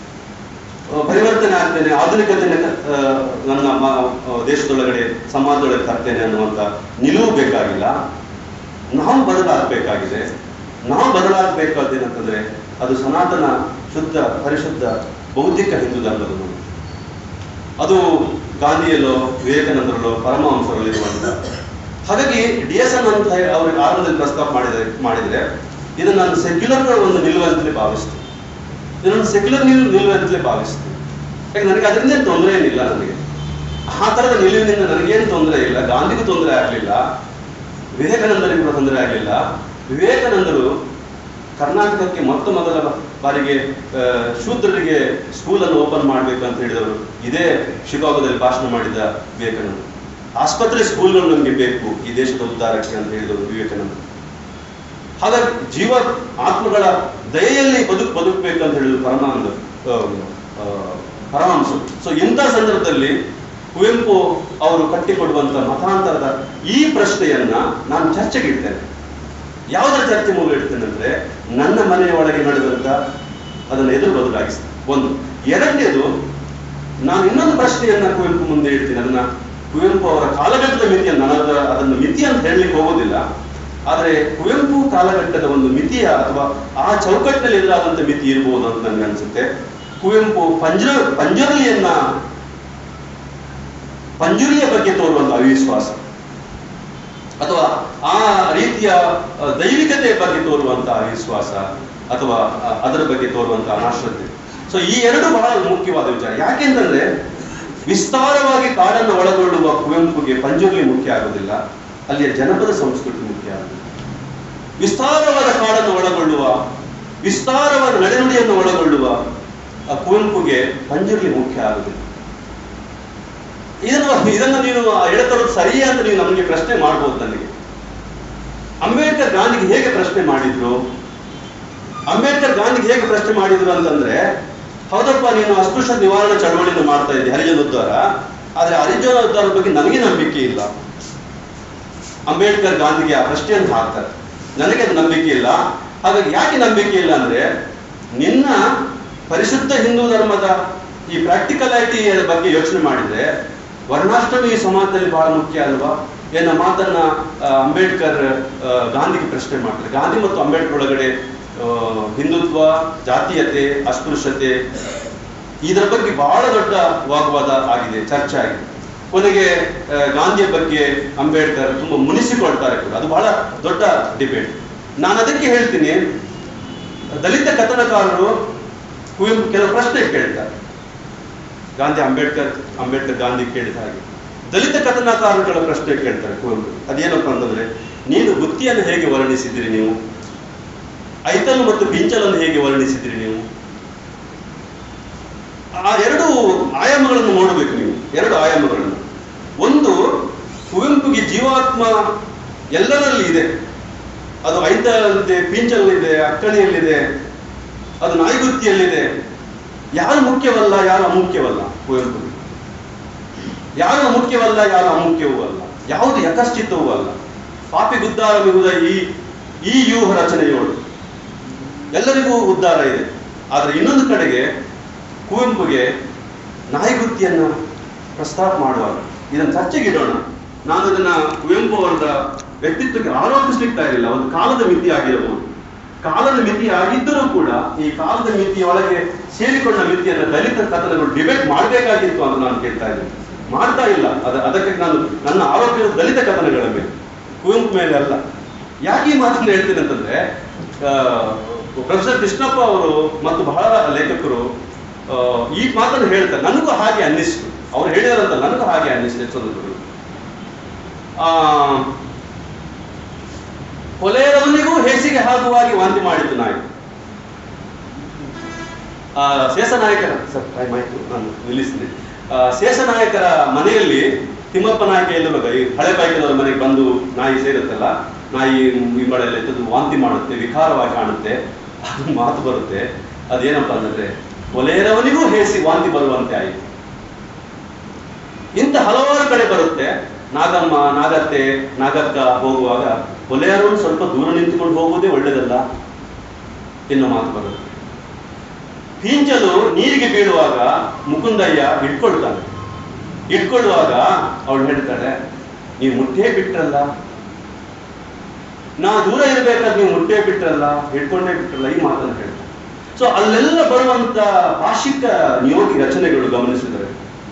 ಆ, ಪರಿವರ್ತನೆ ಆಗ್ತೇನೆ ಆಧುನಿಕತೆಯನ್ನು ಆ, ನನ್ನ ಮ- ಆ, ದೇಶದೊಳಗಡೆ ಸಮಾಜದೊಳಗೆ ತರ್ತೇನೆ ಅನ್ನುವಂಥ ನಿಲುವು ಬೇಕಾಗಿಲ್ಲ ನಾವು ಬದಲಾಗಬೇಕಾಗಿದೆ ನಾವು ಬದಲಾಗಬೇಕಾದೇನಂತಂದ್ರೆ ಅದು ಸನಾತನ ಶುದ್ಧ ಪರಿಶುದ್ಧ ಬೌದ್ಧಿಕ ಹಿಂದೂ ಧರ್ಮದ ಮೂಲಕ. ಅದು ಗಾಂಧಿಯಲ್ಲೋ ವಿವೇಕಾನಂದರಲ್ಲೋ ಪರಮಹಂಸರಲ್ಲಿರುವಂತ ಹಾಗಾಗಿ ಡಿ ಎಸ್ ಎನ್ ಅಂತ ಹೇಳಿ ಅವ್ರಿಗೆ ಆರಂಭದಲ್ಲಿ ಪ್ರಸ್ತಾಪ ಮಾಡಿದ್ರೆ ಮಾಡಿದ್ರೆ ಇದನ್ನು ನಾನು ಸೆಕ್ಯುಲರ್ ಒಂದು ನಿಲುವಂತಲೇ ಭಾವಿಸ್ತೀನಿ ಇದನ್ನು ಸೆಕ್ಯುಲರ್ ನಿಲ್ ನಿಲುವು ಅಂತಲೇ ಭಾವಿಸ್ತೀನಿ ಯಾಕೆ ನನಗೆ ಅದರಿಂದ ಏನು ತೊಂದರೆ ಏನಿಲ್ಲ ನನಗೆ ಆ ಥರದ ನಿಲುವಿನಿಂದ ನನಗೇನು ತೊಂದರೆ ಇಲ್ಲ ಗಾಂಧಿಗೂ ತೊಂದರೆ ಆಗಲಿಲ್ಲ ವಿವೇಕಾನಂದರಿಗೂ ಕೂಡ ತೊಂದರೆ ಆಗಲಿಲ್ಲ ವಿವೇಕಾನಂದರು ಕರ್ನಾಟಕಕ್ಕೆ ಮೊತ್ತ ಮೊದಲ ಬ- ಬಾರಿಗೆ ಆ, ಶೂದ್ರರಿಗೆ ಸ್ಕೂಲನ್ನು ಓಪನ್ ಮಾಡಬೇಕು ಅಂತ ಹೇಳಿದವರು ಇದೇ ಶಿಕಾಗೋದಲ್ಲಿ ಭಾಷಣ ಮಾಡಿದ ವಿವೇಕಾನಂದ ಆಸ್ಪತ್ರೆ ಸ್ಕೂಲ್ಗಳು ನಮಗೆ ಬೇಕು ಈ ದೇಶದ ಉದ್ಧಾರಕ್ಕೆ ಅಂತ ಹೇಳಿದವರು ವಿವೇಕಾನಂದ ಹಾಗಾಗಿ ಜೀವ ಆತ್ಮಗಳ ದಯೆಯಲ್ಲಿ ಬದುಕು ಬದುಕಬೇಕು ಅಂತ ಹೇಳಿದ್ರು ಪರಮಾನಂದ ಆ, ಆ, ಪರಮಹಂಸ ಸೊ ಇಂಥ ಸಂದರ್ಭದಲ್ಲಿ ಕುವೆಂಪು ಅವರು ಕಟ್ಟಿಕೊಡುವಂತ ಮತಾಂತರದ ಈ ಪ್ರಶ್ನೆಯನ್ನ ನಾನು ಚರ್ಚೆಗೆ ಇಡ್ತೇನೆ ಯಾವುದರ ಚರ್ಚೆ ಮೂಲ ಇಡ್ತೇನೆ ಅಂದ್ರೆ ನನ್ನ ಮನೆಯ ಒಳಗೆ ನಡೆದಂತ ಅದನ್ನು ಎದುರು ಬದಲಾಗಿಸ್ತೇನೆ ಒಂದು ಎರಡನೇದು ನಾನು ಇನ್ನೊಂದು ಪ್ರಶ್ನೆಯನ್ನ ಕುವೆಂಪು ಮುಂದೆ ಇಡ್ತೀನಿ ಅದನ್ನ ಕುವೆಂಪು ಅವರ ಕಾಲಘಟ್ಟದ ಮಿತಿಯನ್ನು ನಾನು ಅದರ- ಅದನ್ನು ಮಿತಿ ಅಂತ ಹೇಳಲಿಕ್ಕೆ ಹೋಗೋದಿಲ್ಲ ಆದರೆ ಕುವೆಂಪು ಕಾಲಘಟ್ಟದ ಒಂದು ಮಿತಿಯ ಅಥವಾ ಆ ಚೌಕಟ್ಟಿನಲ್ಲಿ ಎದುರಾದಂತ ಮಿತಿ ಇರಬಹುದು ಅಂತ ನನಗೆ ಅನ್ಸುತ್ತೆ ಕುವೆಂಪು ಪಂಜರ ಪಂಜುರಿಯನ್ನ ಪಂಜುರಿಯ ಬಗ್ಗೆ ತೋರುವಂತ ಅವಿಶ್ವಾಸ ಅಥವಾ ಆ ರೀತಿಯ ಆ, ದೈವಿಕತೆಯ ಬಗ್ಗೆ ತೋರುವಂತ ಅವಿಶ್ವಾಸ ಅಥವಾ ಆ, ಅದರ ಬಗ್ಗೆ ತೋರುವಂತ ಅನಾಶ್ರದ್ಧೆ ಸೊ ಈ ಎರಡು ಬಹಳ ಮುಖ್ಯವಾದ ವಿಚಾರ ಯಾಕೆಂತಂದ್ರೆ ವಿಸ್ತಾರವಾಗಿ ಕಾಡನ್ನು ಒಳಗೊಳ್ಳುವ ಕುವೆಂಪುಗೆ ಪಂಜುರ್ಲಿ ಮುಖ್ಯ ಆಗುವುದಿಲ್ಲ ಅಲ್ಲಿಯ ಜನಪದ ಸಂಸ್ಕೃತಿ ಮುಖ್ಯ ಆಗುತ್ತದೆ ವಿಸ್ತಾರವಾದ ಕಾಡನ್ನು ಒಳಗೊಳ್ಳುವ ವಿಸ್ತಾರವಾದ ನಡೆನುಡಿಯನ್ನು ಒಳಗೊಳ್ಳುವ ಆ ಕುವೆಂಪುಗೆ ಪಂಜುರ್ಲಿ ಮುಖ್ಯ ಆಗುವುದಿಲ್ಲ ಇದನ್ನು ಇದನ್ನು ನೀನು ಎಳೆತರೋದು ಸರಿಯೇ ಅಂತ ನೀವು ನಮಗೆ ಪ್ರಶ್ನೆ ಮಾಡ್ಬೋದು ನನಗೆ ಅಂಬೇಡ್ಕರ್ ಗಾಂಧಿಗೆ ಹೇಗೆ ಪ್ರಶ್ನೆ ಮಾಡಿದ್ರು ಅಂಬೇಡ್ಕರ್ ಗಾಂಧಿಗೆ ಹೇಗೆ ಪ್ರಶ್ನೆ ಮಾಡಿದ್ರು ಅಂತಂದ್ರೆ ಹೌದಪ್ಪ ನೀನು ಅಸ್ಪೃಶ್ಯ ನಿವಾರಣಾ ಚಳವಳಿಯನ್ನು ಮಾಡ್ತಾ ಇದ್ದೆ ಹರಿಜನ ಉದ್ಧಾರ ಆದ್ರೆ ಹರಿಜನ ಉದ್ಧಾರದ ಬಗ್ಗೆ ನನಗೆ ನಂಬಿಕೆ ಇಲ್ಲ ಅಂಬೇಡ್ಕರ್ ಗಾಂಧಿಗೆ ಆ ಪ್ರಶ್ನೆಯನ್ನು ಹಾಕ್ತಾರೆ ನನಗೆ ಅದು ನಂಬಿಕೆ ಇಲ್ಲ ಹಾಗಾಗಿ ಯಾಕೆ ನಂಬಿಕೆ ಇಲ್ಲ ಅಂದ್ರೆ ನಿನ್ನ ಪರಿಶುದ್ಧ ಹಿಂದೂ ಧರ್ಮದ ಈ ಪ್ರಾಕ್ಟಿಕಲಾಲಿಟಿ ಬಗ್ಗೆ ಯೋಚನೆ ಮಾಡಿದ್ರೆ ವರ್ಣಾಶ್ರಮ ಈ ಸಮಾಜದಲ್ಲಿ ಬಹಳ ಮುಖ್ಯ ಅಲ್ವಾ ಏನ ಮಾತನ್ನ ಆ, ಅಂಬೇಡ್ಕರ್ ಆ, ಗಾಂಧಿಗೆ ಪ್ರಶ್ನೆ ಮಾಡ್ತಾರೆ ಗಾಂಧಿ ಮತ್ತು ಅಂಬೇಡ್ಕರ್ ಒಳಗಡೆ ಆ, ಹಿಂದುತ್ವ ಜಾತೀಯತೆ ಅಸ್ಪೃಶ್ಯತೆ ಇದರ ಬಗ್ಗೆ ಬಹಳ ದೊಡ್ಡ ವಾಗ್ವಾದ ಆಗಿದೆ ಚರ್ಚೆ ಆಗಿದೆ ಕೊನೆಗೆ ಆ, ಗಾಂಧಿಯ ಬಗ್ಗೆ ಅಂಬೇಡ್ಕರ್ ತುಂಬಾ ಮುನಿಸಿಕೊಳ್ತಾರೆ ಕೂಡ ಅದು ಬಹಳ ದೊಡ್ಡ ಡಿಬೇಟ್ ನಾನು ಅದಕ್ಕೆ ಹೇಳ್ತೀನಿ ದಲಿತ ಕಥನಕಾರರು ಕುವೆಂಪು ಕೆಲವು ಪ್ರಶ್ನೆ ಕೇಳ್ತಾರೆ ಗಾಂಧಿ ಅಂಬೇಡ್ಕರ್ ಅಂಬೇಡ್ಕರ್ ಗಾಂಧಿ ಕೇಳಿದ ಹಾಗೆ ದಲಿತ ಕಥನಕಾರರುಗಳ ಪ್ರಶ್ನೆ ಕೇಳ್ತಾರೆ ಕುವೆಂಪು ಅದೇನಪ್ಪ ಅಂತಂದ್ರೆ ನೀನು ಗುತ್ತಿಯನ್ನು ಹೇಗೆ ವರ್ಣಿಸಿದಿರಿ ನೀವು ಐತಲ್ ಮತ್ತು ಬಿಂಚಲನ್ನು ಹೇಗೆ ವರ್ಣಿಸಿದಿರಿ ನೀವು ಆ ಎರಡು ಆಯಾಮಗಳನ್ನು ನೋಡಬೇಕು ನೀವು ಎರಡು ಆಯಾಮಗಳನ್ನು ಒಂದು ಕುವೆಂಪುಗೆ ಜೀವಾತ್ಮ ಎಲ್ಲರಲ್ಲಿ ಇದೆ ಅದು ಐತಲ್ಲಿದೆ ಪಿಂಚಲ್ಲಿದೆ ಅಕ್ಕಣಿಯಲ್ಲಿದೆ ಅದು ನಾಯಿಗುತ್ತಿಯಲ್ಲಿದೆ ಯಾರು ಮುಖ್ಯವಲ್ಲ ಯಾರು ಅಮುಖ್ಯವಲ್ಲ ಕುವೆಂಪು ಯಾರು ಮುಖ್ಯವಲ್ಲ ಯಾರು ಅಮುಖ್ಯವೂ ಅಲ್ಲ ಯಾವುದು ಯಕಶ್ಚಿತ್ತವೂ ಅಲ್ಲ ಪಾಪಿ ಗುದ್ದಾರವಿರುವುದ ಈ ಈ ವ್ಯೂಹ ರಚನೆಯೋಳು ಎಲ್ಲರಿಗೂ ಉದ್ಧಾರ ಇದೆ ಆದರೆ ಇನ್ನೊಂದು ಕಡೆಗೆ ಕುವೆಂಪುಗೆ ನಾಯಿಗುತ್ತಿಯನ್ನು ಪ್ರಸ್ತಾಪ ಮಾಡುವಾಗ ಇದನ್ನು ಚರ್ಚೆಗೆ ಇಡೋಣ ನಾನು ಇದನ್ನ ಕುವೆಂಪು ಅವರ ವ್ಯಕ್ತಿತ್ವಕ್ಕೆ ಆರೋಪಿಸ್ಲಿಕ್ಕೆ ಇರಲಿಲ್ಲ ಒಂದು ಕಾಲದ ಮಿತಿ ಆಗಿರಬಹುದು ಕಾಲದ ಮಿತಿ ಆಗಿದ್ದರೂ ಕೂಡ ಈ ಕಾಲದ ಮಿತಿಯೊಳಗೆ ಸೇರಿಕೊಂಡ ಮಿತಿಯನ್ನು ದಲಿತ ಕಥನಗಳು ಡಿಬೇಟ್ ಮಾಡಬೇಕಾಗಿತ್ತು ಅಂತ ನಾನು ಕೇಳ್ತಾ ಇದ್ದೇನೆ ಮಾಡ್ತಾ ಇಲ್ಲ ಅದ ಅದಕ್ಕೆ ನಾನು ನನ್ನ ಆರೋಪ ಇರೋದು ದಲಿತ ಕಥನಗಳ ಮೇಲೆ ಕುವೆಂಪು ಮೇಲೆ ಅಲ್ಲ ಯಾಕೆ ಈ ಮಾತನ್ನು ಹೇಳ್ತೀನಿ ಅಂತಂದ್ರೆ ಆ, ಪ್ರೊಫೆಸರ್ ಕೃಷ್ಣಪ್ಪ ಅವರು ಮತ್ತು ಬಹಳ ಲೇಖಕರು ಆ, ಈ ಮಾತನ್ನು ಹೇಳ್ತಾರೆ ನನಗೂ ಹಾಗೆ ಅನ್ನಿಸ್ತು ಅವ್ರು ಹೇಳಿದಾರಂತ ನನಗೂ ಹಾಗೆ ಅನ್ನಿಸ್ತು ಎಷ್ಟೊಂದು ಆ ಕೊಲೆಯರವನಿಗೂ ಹೇಸಿಗೆ ಹಾಕುವಾಗಿ ವಾಂತಿ ಮಾಡಿದ್ದು ನಾಯಿ ಆ ಶೇಷನಾಯಕರ ಸರ್ ಟೈಮ್ ಆಯ್ತು ನಾನು ನಿಲ್ಲಿಸ್ತೀನಿ ಆ, ಶೇಷನಾಯಕರ ಮನೆಯಲ್ಲಿ ತಿಮ್ಮಪ್ಪ ನಾಯಕ ಎಲ್ಲಿರುವಾಗ ಈ ಹಳೆ ಬಾಯ್ಕದವರ ಮನೆಗೆ ಬಂದು ನಾಯಿ ಸೇರುತ್ತಲ್ಲ ನಾಯಿ ಇಂಬಳೆಲ್ಲ ಎತ್ತದು ವಾಂತಿ ಮಾಡುತ್ತೆ ವಿಕಾರವಾಗಿ ಕಾಣುತ್ತೆ ಅದು ಮಾತು ಬರುತ್ತೆ ಅದೇನಪ್ಪ ಅಂದ್ರೆ ಕೊಲೆಯರವನಿಗೂ ಹೇಸಿ ವಾಂತಿ ಬರುವಂತೆ ಆಯಿತು ಇಂಥ ಹಲವಾರು ಕಡೆ ಬರುತ್ತೆ ನಾಗಮ್ಮ ನಾಗತ್ತೆ ನಾಗಕ್ಕ ಹೋಗುವಾಗ ಕೊಲೆಯರು ಸ್ವಲ್ಪ ದೂರ ನಿಂತುಕೊಂಡು ಹೋಗುವುದೇ ಒಳ್ಳೇದಲ್ಲ ಎನ್ನುವ ಮಾತು ಬರುತ್ತೆ ಪಿಂಚಲು ನೀರಿಗೆ ಬೀಳುವಾಗ ಮುಕುಂದಯ್ಯ ಇಟ್ಕೊಳ್ತಾನೆ ಇಟ್ಕೊಳ್ಳುವಾಗ ಅವಳು ಹೇಳ್ತಾಳೆ ನೀವು ಮುಟ್ಟೇ ಬಿಟ್ರಲ್ಲ ನಾ ದೂರ ಇರಬೇಕಾದ್ರೆ ನೀವು ಮುಟ್ಟೇ ಬಿಟ್ರಲ್ಲ ಹಿಡ್ಕೊಂಡೇ ಬಿಟ್ರಲ್ಲ ಈ ಮಾತನ್ನು ಹೇಳ್ತಾರೆ ಸೊ ಅಲ್ಲೆಲ್ಲ ಬರುವಂತ ಭಾಷಿಕ ನಿಯೋಗಿ ರಚನೆಗಳು ಗಮನಿಸಿದರೆ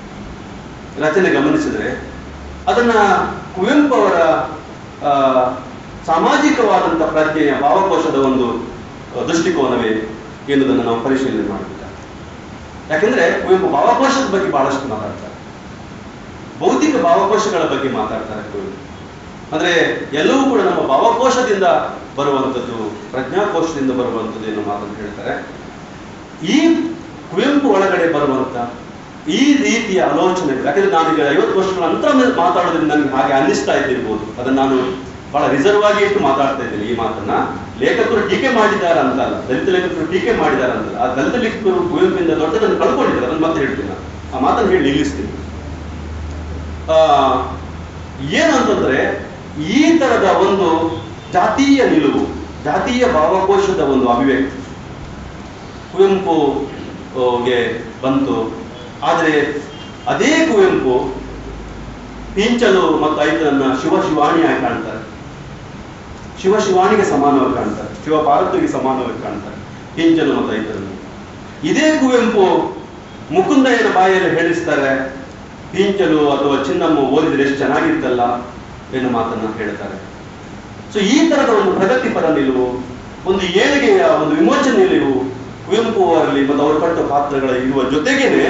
ರಚನೆ ಗಮನಿಸಿದರೆ ಅದನ್ನ ಕುವೆಂಪು ಅವರ ಆ, ಸಾಮಾಜಿಕವಾದಂಥ ಪ್ರಜ್ಞೆಯ ಭಾವಕೋಶದ ಒಂದು ಆ, ದೃಷ್ಟಿಕೋನವೇ ಎನ್ನುವುದನ್ನು ನಾವು ಪರಿಶೀಲನೆ ಮಾಡಬೇಕಾಗ್ತದೆ ಯಾಕೆಂದ್ರೆ ಕುವೆಂಪು ಭಾವಕೋಶದ ಬಗ್ಗೆ ಬಹಳಷ್ಟು ಮಾತಾಡ್ತಾರೆ ಭೌತಿಕ ಭಾವಕೋಶಗಳ ಬಗ್ಗೆ ಮಾತಾಡ್ತಾರೆ ಕುವೆಂಪು ಅಂದ್ರೆ ಎಲ್ಲವೂ ಕೂಡ ನಮ್ಮ ಭಾವಕೋಶದಿಂದ ಬರುವಂಥದ್ದು ಪ್ರಜ್ಞಾಕೋಶದಿಂದ ಬರುವಂಥದ್ದು ಎನ್ನುವ ಮಾತನ್ನು ಹೇಳ್ತಾರೆ ಈ ಕುವೆಂಪು ಒಳಗಡೆ ಬರುವಂತ ಈ ರೀತಿಯ ಆಲೋಚನೆಗಳು ಯಾಕಂದ್ರೆ ನಾನೀಗ ಐವತ್ತು ವರ್ಷಗಳ ನಂತರ ಮೇಲೆ ಮಾತಾಡೋದ್ರಿಂದ ನನಗೆ ಹಾಗೆ ಅನ್ನಿಸ್ತಾ ಇದ್ದಿರ್ಬೋದು ಅದನ್ನ ನಾನು ಬಹಳ ರಿಸರ್ವ್ ಆಗಿ ಇಟ್ಟು ಮಾತಾಡ್ತಾ ಇದ್ದೀನಿ ಈ ಮಾತನ್ನ ಲೇಖಕರು ಟೀಕೆ ಮಾಡಿದ್ದಾರೆ ಅಂತ ಅಲ್ಲ ದಲಿತ ಲೇಖಕರು ಟೀಕೆ ಮಾಡಿದ್ದಾರೆ ಅಂತಲ್ಲ ಆ ದಲಿತ ಲೇಖಕರು ಕುವೆಂಪಿಂದ ದೊಡ್ಡದನ್ನು ಕಳ್ಕೊಂಡಿದ್ದಾರೆ ಅದನ್ನ ಮತ್ತೆ ಹೇಳ್ತೀನಿ ನಾನು ಆ ಮಾತನ್ನು ಹೇಳಿ ನಿಲ್ಲಿಸ್ತೀನಿ ಆ ಏನು ಅಂತಂದ್ರೆ ಈ ತರದ ಒಂದು ಜಾತೀಯ ನಿಲುವು ಜಾತೀಯ ಭಾವಕೋಶದ ಒಂದು ಅಭಿವ್ಯಕ್ತಿ ಕುವೆಂಪು ಆ, ಗೆ ಬಂತು ಆದರೆ ಅದೇ ಕುವೆಂಪು ಪಿಂಚಲು ಮತ್ತು ಐತನನ್ನ ಶಿವ ಶಿವಾಣಿಯಾಗಿ ಕಾಣ್ತಾರೆ ಶಿವ ಶಿವಾಣಿಗೆ ಸಮಾನವಾಗಿ ಕಾಣ್ತಾರೆ ಶಿವ ಪಾರ್ವತಿಗೆ ಸಮಾನವಾಗಿ ಕಾಣ್ತಾರೆ ಪಿಂಚಲು ಮತ್ತು ಐತನನ್ನು ಇದೇ ಕುವೆಂಪು ಮುಕುಂದಯ್ಯನ ಬಾಯಲ್ಲಿ ಹೇಳಿಸ್ತಾರೆ ಪಿಂಚಲು ಅಥವಾ ಚಿನ್ನಮ್ಮ ಓದಿದ್ರೆ ಎಷ್ಟು ಚೆನ್ನಾಗಿರ್ತಲ್ಲ ಎನ್ನುವ ಮಾತನ್ನ ಹೇಳ್ತಾರೆ ಸೊ ಈ ತರದ ಒಂದು ಪ್ರಗತಿಪರ ನಿಲುವು ಒಂದು ಏಳಿಗೆಯ ಒಂದು ವಿಮೋಚನೆ ನಿಲುವು ಕುವೆಂಪು ಅವರಲ್ಲಿ ಮತ್ತು ಅವರು ಪಟ್ಟ ಪಾತ್ರಗಳ ಇರುವ ಜೊತೆಗೇನೆ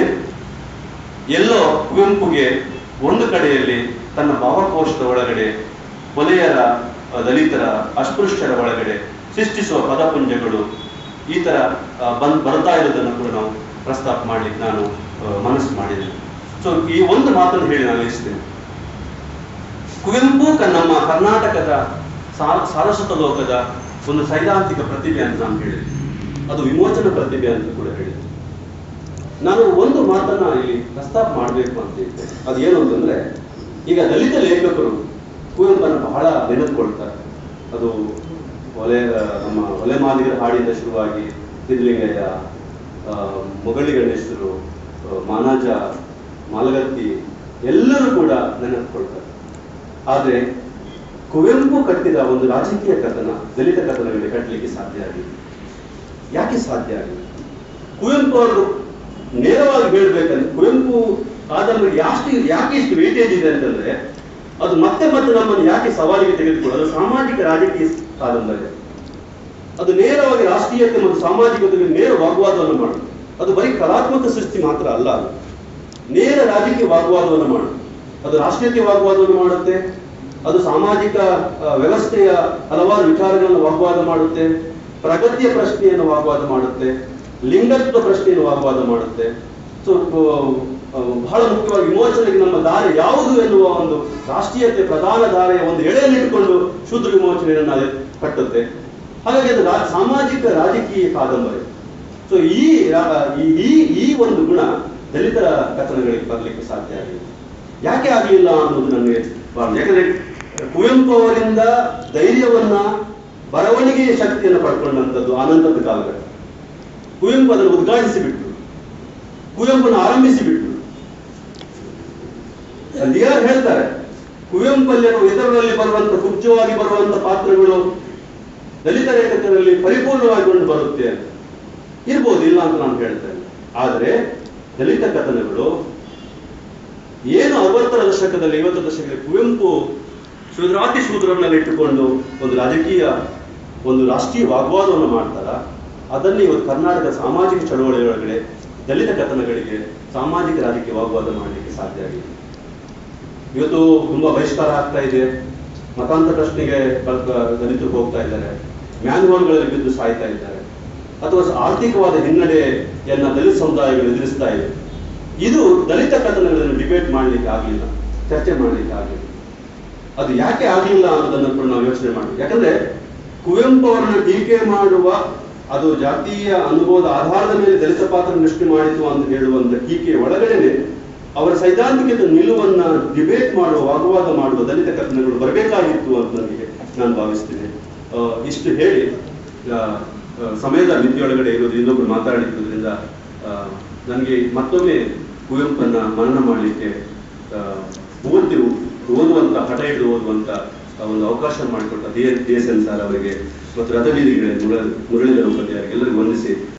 ಎಲ್ಲೋ ಕುವೆಂಪುಗೆ ಒಂದು ಕಡೆಯಲ್ಲಿ ತನ್ನ ಭಾವಕೋಶದ ಒಳಗಡೆ ಕೊಲೆಯರ ಆ, ದಲಿತರ ಅಸ್ಪೃಶ್ಯರ ಒಳಗಡೆ ಸೃಷ್ಟಿಸುವ ಪದಪುಂಜಗಳು ಈ ತರ ಆ, ಬಂದ್ ಬರ್ತಾ ಇರೋದನ್ನು ಕೂಡ ನಾವು ಪ್ರಸ್ತಾಪ ಮಾಡ್ಲಿಕ್ಕೆ ನಾನು ಆ, ಮನಸ್ಸು ಮಾಡಿದ್ದೇನೆ ಸೊ ಈ ಒಂದು ಮಾತನ್ನು ಹೇಳಿ ನಾನು ನಿಲ್ಲಿಸ್ತೇನೆ ಕುವೆಂಪು ಕ- ನಮ್ಮ ಕರ್ನಾಟಕದ ಸಾ- ಸಾರಸ್ವತ ಲೋಕದ ಒಂದು ಸೈದ್ಧಾಂತಿಕ ಪ್ರತಿಭೆ ಅಂತ ನಾನು ಹೇಳಿದೆ ಅದು ವಿಮೋಚನ ಪ್ರತಿಭೆ ಅಂತ ಕೂಡ ಹೇಳಿದೆ ನಾನು ಒಂದು ಮಾತನ್ನ ಇಲ್ಲಿ ಪ್ರಸ್ತಾಪ ಮಾಡಬೇಕು ಅಂತ ಇದ್ದೆ ಅದು ಏನು ಅಂತಂದ್ರೆ ಈಗ ದಲಿತ ಲೇಖಕರು ಕುವೆಂಪನ್ನು ಬಹಳ ನೆನೆದುಕೊಳ್ತಾರೆ ಅದು ಒಲೆ ನಮ್ಮ ಒಲೆ ಮಾದಿಗರ ಹಾಡಿಂದ ಶುರುವಾಗಿ ಸಿದ್ಧಲಿಂಗಯ್ಯ ಆ, ಮೊಗಳಿ ಗಣೇಶರು ಆ, ಮಾನಜ ಮಾಲಗತ್ತಿ ಎಲ್ಲರೂ ಕೂಡ ನೆನೆದುಕೊಳ್ತಾರೆ ಆದರೆ ಕುವೆಂಪು ಕಟ್ಟಿದ ಒಂದು ರಾಜಕೀಯ ಕಥನ ದಲಿತ ಕಥನಗಳಿಗೆ ಕಟ್ಟಲಿಕ್ಕೆ ಸಾಧ್ಯ ಆಗಿದೆ ಯಾಕೆ ಸಾಧ್ಯ ಆಗಿದೆ ಕುವೆಂಪು ಅವರು ನೇರವಾಗಿ ಹೇಳ್ಬೇಕಂದ್ರೆ ಕುವೆಂಪು ಕಾದಂಬರಿ ಯಾಷ್ಟು ಯಾಕೆ ಇಷ್ಟು ವೇಟೇಜ್ ಇದೆ ಅಂತಂದ್ರೆ ಅದು ಮತ್ತೆ ಮತ್ತೆ ನಮ್ಮನ್ನು ಯಾಕೆ ಸವಾಲಿಗೆ ತೆಗೆದುಕೊಳ್ಳೋದು ಸಾಮಾಜಿಕ ರಾಜಕೀಯ ಕಾದಂಬರಿ ಅದು. ಅದು ನೇರವಾಗಿ ರಾಷ್ಟ್ರೀಯತೆ ಮತ್ತು ಸಾಮಾಜಿಕತೆಗೆ ನೇರ ವಾಗ್ವಾದವನ್ನು ಮಾಡುತ್ತೆ ಅದು ಬರೀ ಕಲಾತ್ಮಕ ಸೃಷ್ಟಿ ಮಾತ್ರ ಅಲ್ಲ ಅದು ನೇರ ರಾಜಕೀಯ ವಾಗ್ವಾದವನ್ನು ಮಾಡುತ್ತೆ ಅದು ರಾಷ್ಟ್ರೀಯತೆ ವಾಗ್ವಾದವನ್ನು ಮಾಡುತ್ತೆ ಅದು ಸಾಮಾಜಿಕ ಆ, ವ್ಯವಸ್ಥೆಯ ಹಲವಾರು ವಿಚಾರಗಳನ್ನು ವಾಗ್ವಾದ ಮಾಡುತ್ತೆ ಪ್ರಗತಿಯ ಪ್ರಶ್ನೆಯನ್ನು ವಾಗ್ವಾದ ಮಾಡುತ್ತೆ ಲಿಂಗತ್ವ ಪ್ರಶ್ನೆಯನ್ನು ವಾಗ್ವಾದ ಮಾಡುತ್ತೆ ಸೊ ಬಹಳ ಮುಖ್ಯವಾಗಿ ವಿಮೋಚನೆಗೆ ನಮ್ಮ ದಾರಿ ಯಾವುದು ಎನ್ನುವ ಒಂದು ರಾಷ್ಟ್ರೀಯತೆ ಪ್ರಧಾನ ದಾರಿಯ ಒಂದು ಎಳೆಯನ್ನಿಟ್ಟುಕೊಂಡು ಶೂದ್ರ ವಿಮೋಚನೆಯನ್ನು ಅದು ಕಟ್ಟುತ್ತೆ ಹಾಗಾಗಿ ಅದು ರಾ- ಸಾಮಾಜಿಕ ರಾಜಕೀಯ ಕಾದಂಬರಿ ಸೊ ಈ ರಾ- ಈ- ಈ ಈ ಒಂದು ಗುಣ ದಲಿತರ ಕಥನಗಳಿಗೆ ಬರಲಿಕ್ಕೆ ಸಾಧ್ಯ ಆಗಿದೆ ಯಾಕೆ ಆಗಲಿಲ್ಲ ಅನ್ನೋದು ನನಗೆ ಬಹಳ ಯಾಕಂದ್ರೆ ಕುವೆಂಪು ಅವರಿಂದ ಧೈರ್ಯವನ್ನ ಬರವಣಿಗೆಯ ಶಕ್ತಿಯನ್ನು ಪಡ್ಕೊಂಡಂಥದ್ದು ಅನಂತದ ಕಾಲಘಟ್ಟ ಕುವೆಂಪು ಅದನ್ನು ಉದ್ಘಾಟಿಸಿ ಬಿಟ್ರು ಕುವೆಂಪುನ ಆರಂಭಿಸಿ ಬಿಟ್ರು ಯಾರು ಹೇಳ್ತಾರೆ ಕುವೆಂಪಲ್ಲಿರುವ ಇದರಲ್ಲಿ ಬರುವಂತ ಕುಬ್ಜವಾಗಿ ಬರುವಂತ ಪಾತ್ರಗಳು ದಲಿತ ಲೇಖಕರಲ್ಲಿ ಪರಿಪೂರ್ಣವಾಗಿ ಕೊಂಡು ಬರುತ್ತೆ ಅಂತ ಇರ್ಬೋದು ಇಲ್ಲ ಅಂತ ನಾನು ಹೇಳ್ತೇನೆ ಆದರೆ ದಲಿತ ಕಥನಗಳು ಏನು ಅರವತ್ತರ ದಶಕದಲ್ಲಿ ಐವತ್ತರ ದಶಕದಲ್ಲಿ ಕುವೆಂಪು ಶೂದ್ರಾತಿ ಶೂದ್ರನ್ನೆಲ್ಲ ಇಟ್ಟುಕೊಂಡು ಒಂದು ರಾಜಕೀಯ ಒಂದು ರಾಷ್ಟ್ರೀಯ ವಾಗ್ವಾದವನ್ನು ಮಾಡ್ತಾರ ಅದನ್ನು ಇವತ್ತು ಕರ್ನಾಟಕ ಸಾಮಾಜಿಕ ಚಳವಳಿಯೊಳಗಡೆ ದಲಿತ ಕಥನಗಳಿಗೆ ಸಾಮಾಜಿಕ ರಾಜಕೀಯ ವಾಗ್ವಾದ ಮಾಡಲಿಕ್ಕೆ ಸಾಧ್ಯ ಆಗಿದೆ ಇವತ್ತು ತುಂಬಾ ಬಹಿಷ್ಕಾರ ಆಗ್ತಾ ಇದೆ ಮತಾಂತರ ಪ್ರಶ್ನೆಗೆ ಕಲ್- ದಲಿತರು ಹೋಗ್ತಾ ಇದ್ದಾರೆ ಮ್ಯಾನ್ಹೋಲ್ಗಳಲ್ಲಿ ಬಿದ್ದು ಸಾಯ್ತಾ ಇದ್ದಾರೆ ಅಥವಾ ಆರ್ಥಿಕವಾದ ಹಿನ್ನಡೆಯನ್ನ ದಲಿತ ಸಮುದಾಯಗಳು ಎದುರಿಸ್ತಾ ಇದೆ ಇದು ದಲಿತ ಕಥನಗಳನ್ನು ಡಿಬೇಟ್ ಮಾಡ್ಲಿಕ್ಕೆ ಆಗಲಿಲ್ಲ ಚರ್ಚೆ ಮಾಡ್ಲಿಕ್ಕೆ ಆಗಲಿಲ್ಲ ಅದು ಯಾಕೆ ಆಗಲಿಲ್ಲ ಅನ್ನೋದನ್ನು ಕೂಡ ನಾವು ಯೋಚನೆ ಮಾಡಬೇಕು ಯಾಕಂದ್ರೆ ಕುವೆಂಪು ಅವರನ್ನು ಟೀಕೆ ಮಾಡುವ ಅದು ಜಾತೀಯ ಅನುಭವದ ಆಧಾರದ ಮೇಲೆ ದಲಿತ ಪಾತ್ರ ನೃಷ್ಟಿ ಮಾಡಿತು ಅಂತ ಹೇಳುವಂತ ಟೀಕೆ ಒಳಗಡೆನೆ ಅವರ ಸೈದ್ಧಾಂತಿಕ ನಿಲುವನ್ನ ಡಿಬೇಟ್ ಮಾಡುವ ವಾಗ್ವಾದ ಮಾಡುವ ದಲಿತ ಕಥನಗಳು ಬರಬೇಕಾಗಿತ್ತು ಅಂತ ನನಗೆ ನಾನು ಭಾವಿಸ್ತೇನೆ ಆ, ಇಷ್ಟು ಹೇಳಿ ಆ, ಆ, ಸಮಯದ ಮಿತಿಯೊಳಗಡೆ ಇರೋದು ಇನ್ನೊಬ್ರು ಮಾತಾಡಿದ್ರಿಂದ ನನಗೆ ಮತ್ತೊಮ್ಮೆ ಕುವೆಂಪನ್ನ ಮನನ ಮಾಡಲಿಕ್ಕೆ ಆ, ಪೂರ್ತಿ ಓದುವಂತ ಹಠ ಹಿಡಿದು ಓದುವಂತ ಆ ಒಂದು ಅವಕಾಶ ಮಾಡಿಕೊಟ್ಟ D D S N sir ಅವರಿಗೆ ಮತ್ತು ರಥಬೀದಿಗೆ ಮುರಳಿ ಮುರಳೀಧರ ಉಪಾಧ್ಯಾಯ ಎಲ್ಲರಿಗೂ ವಂದಿಸಿ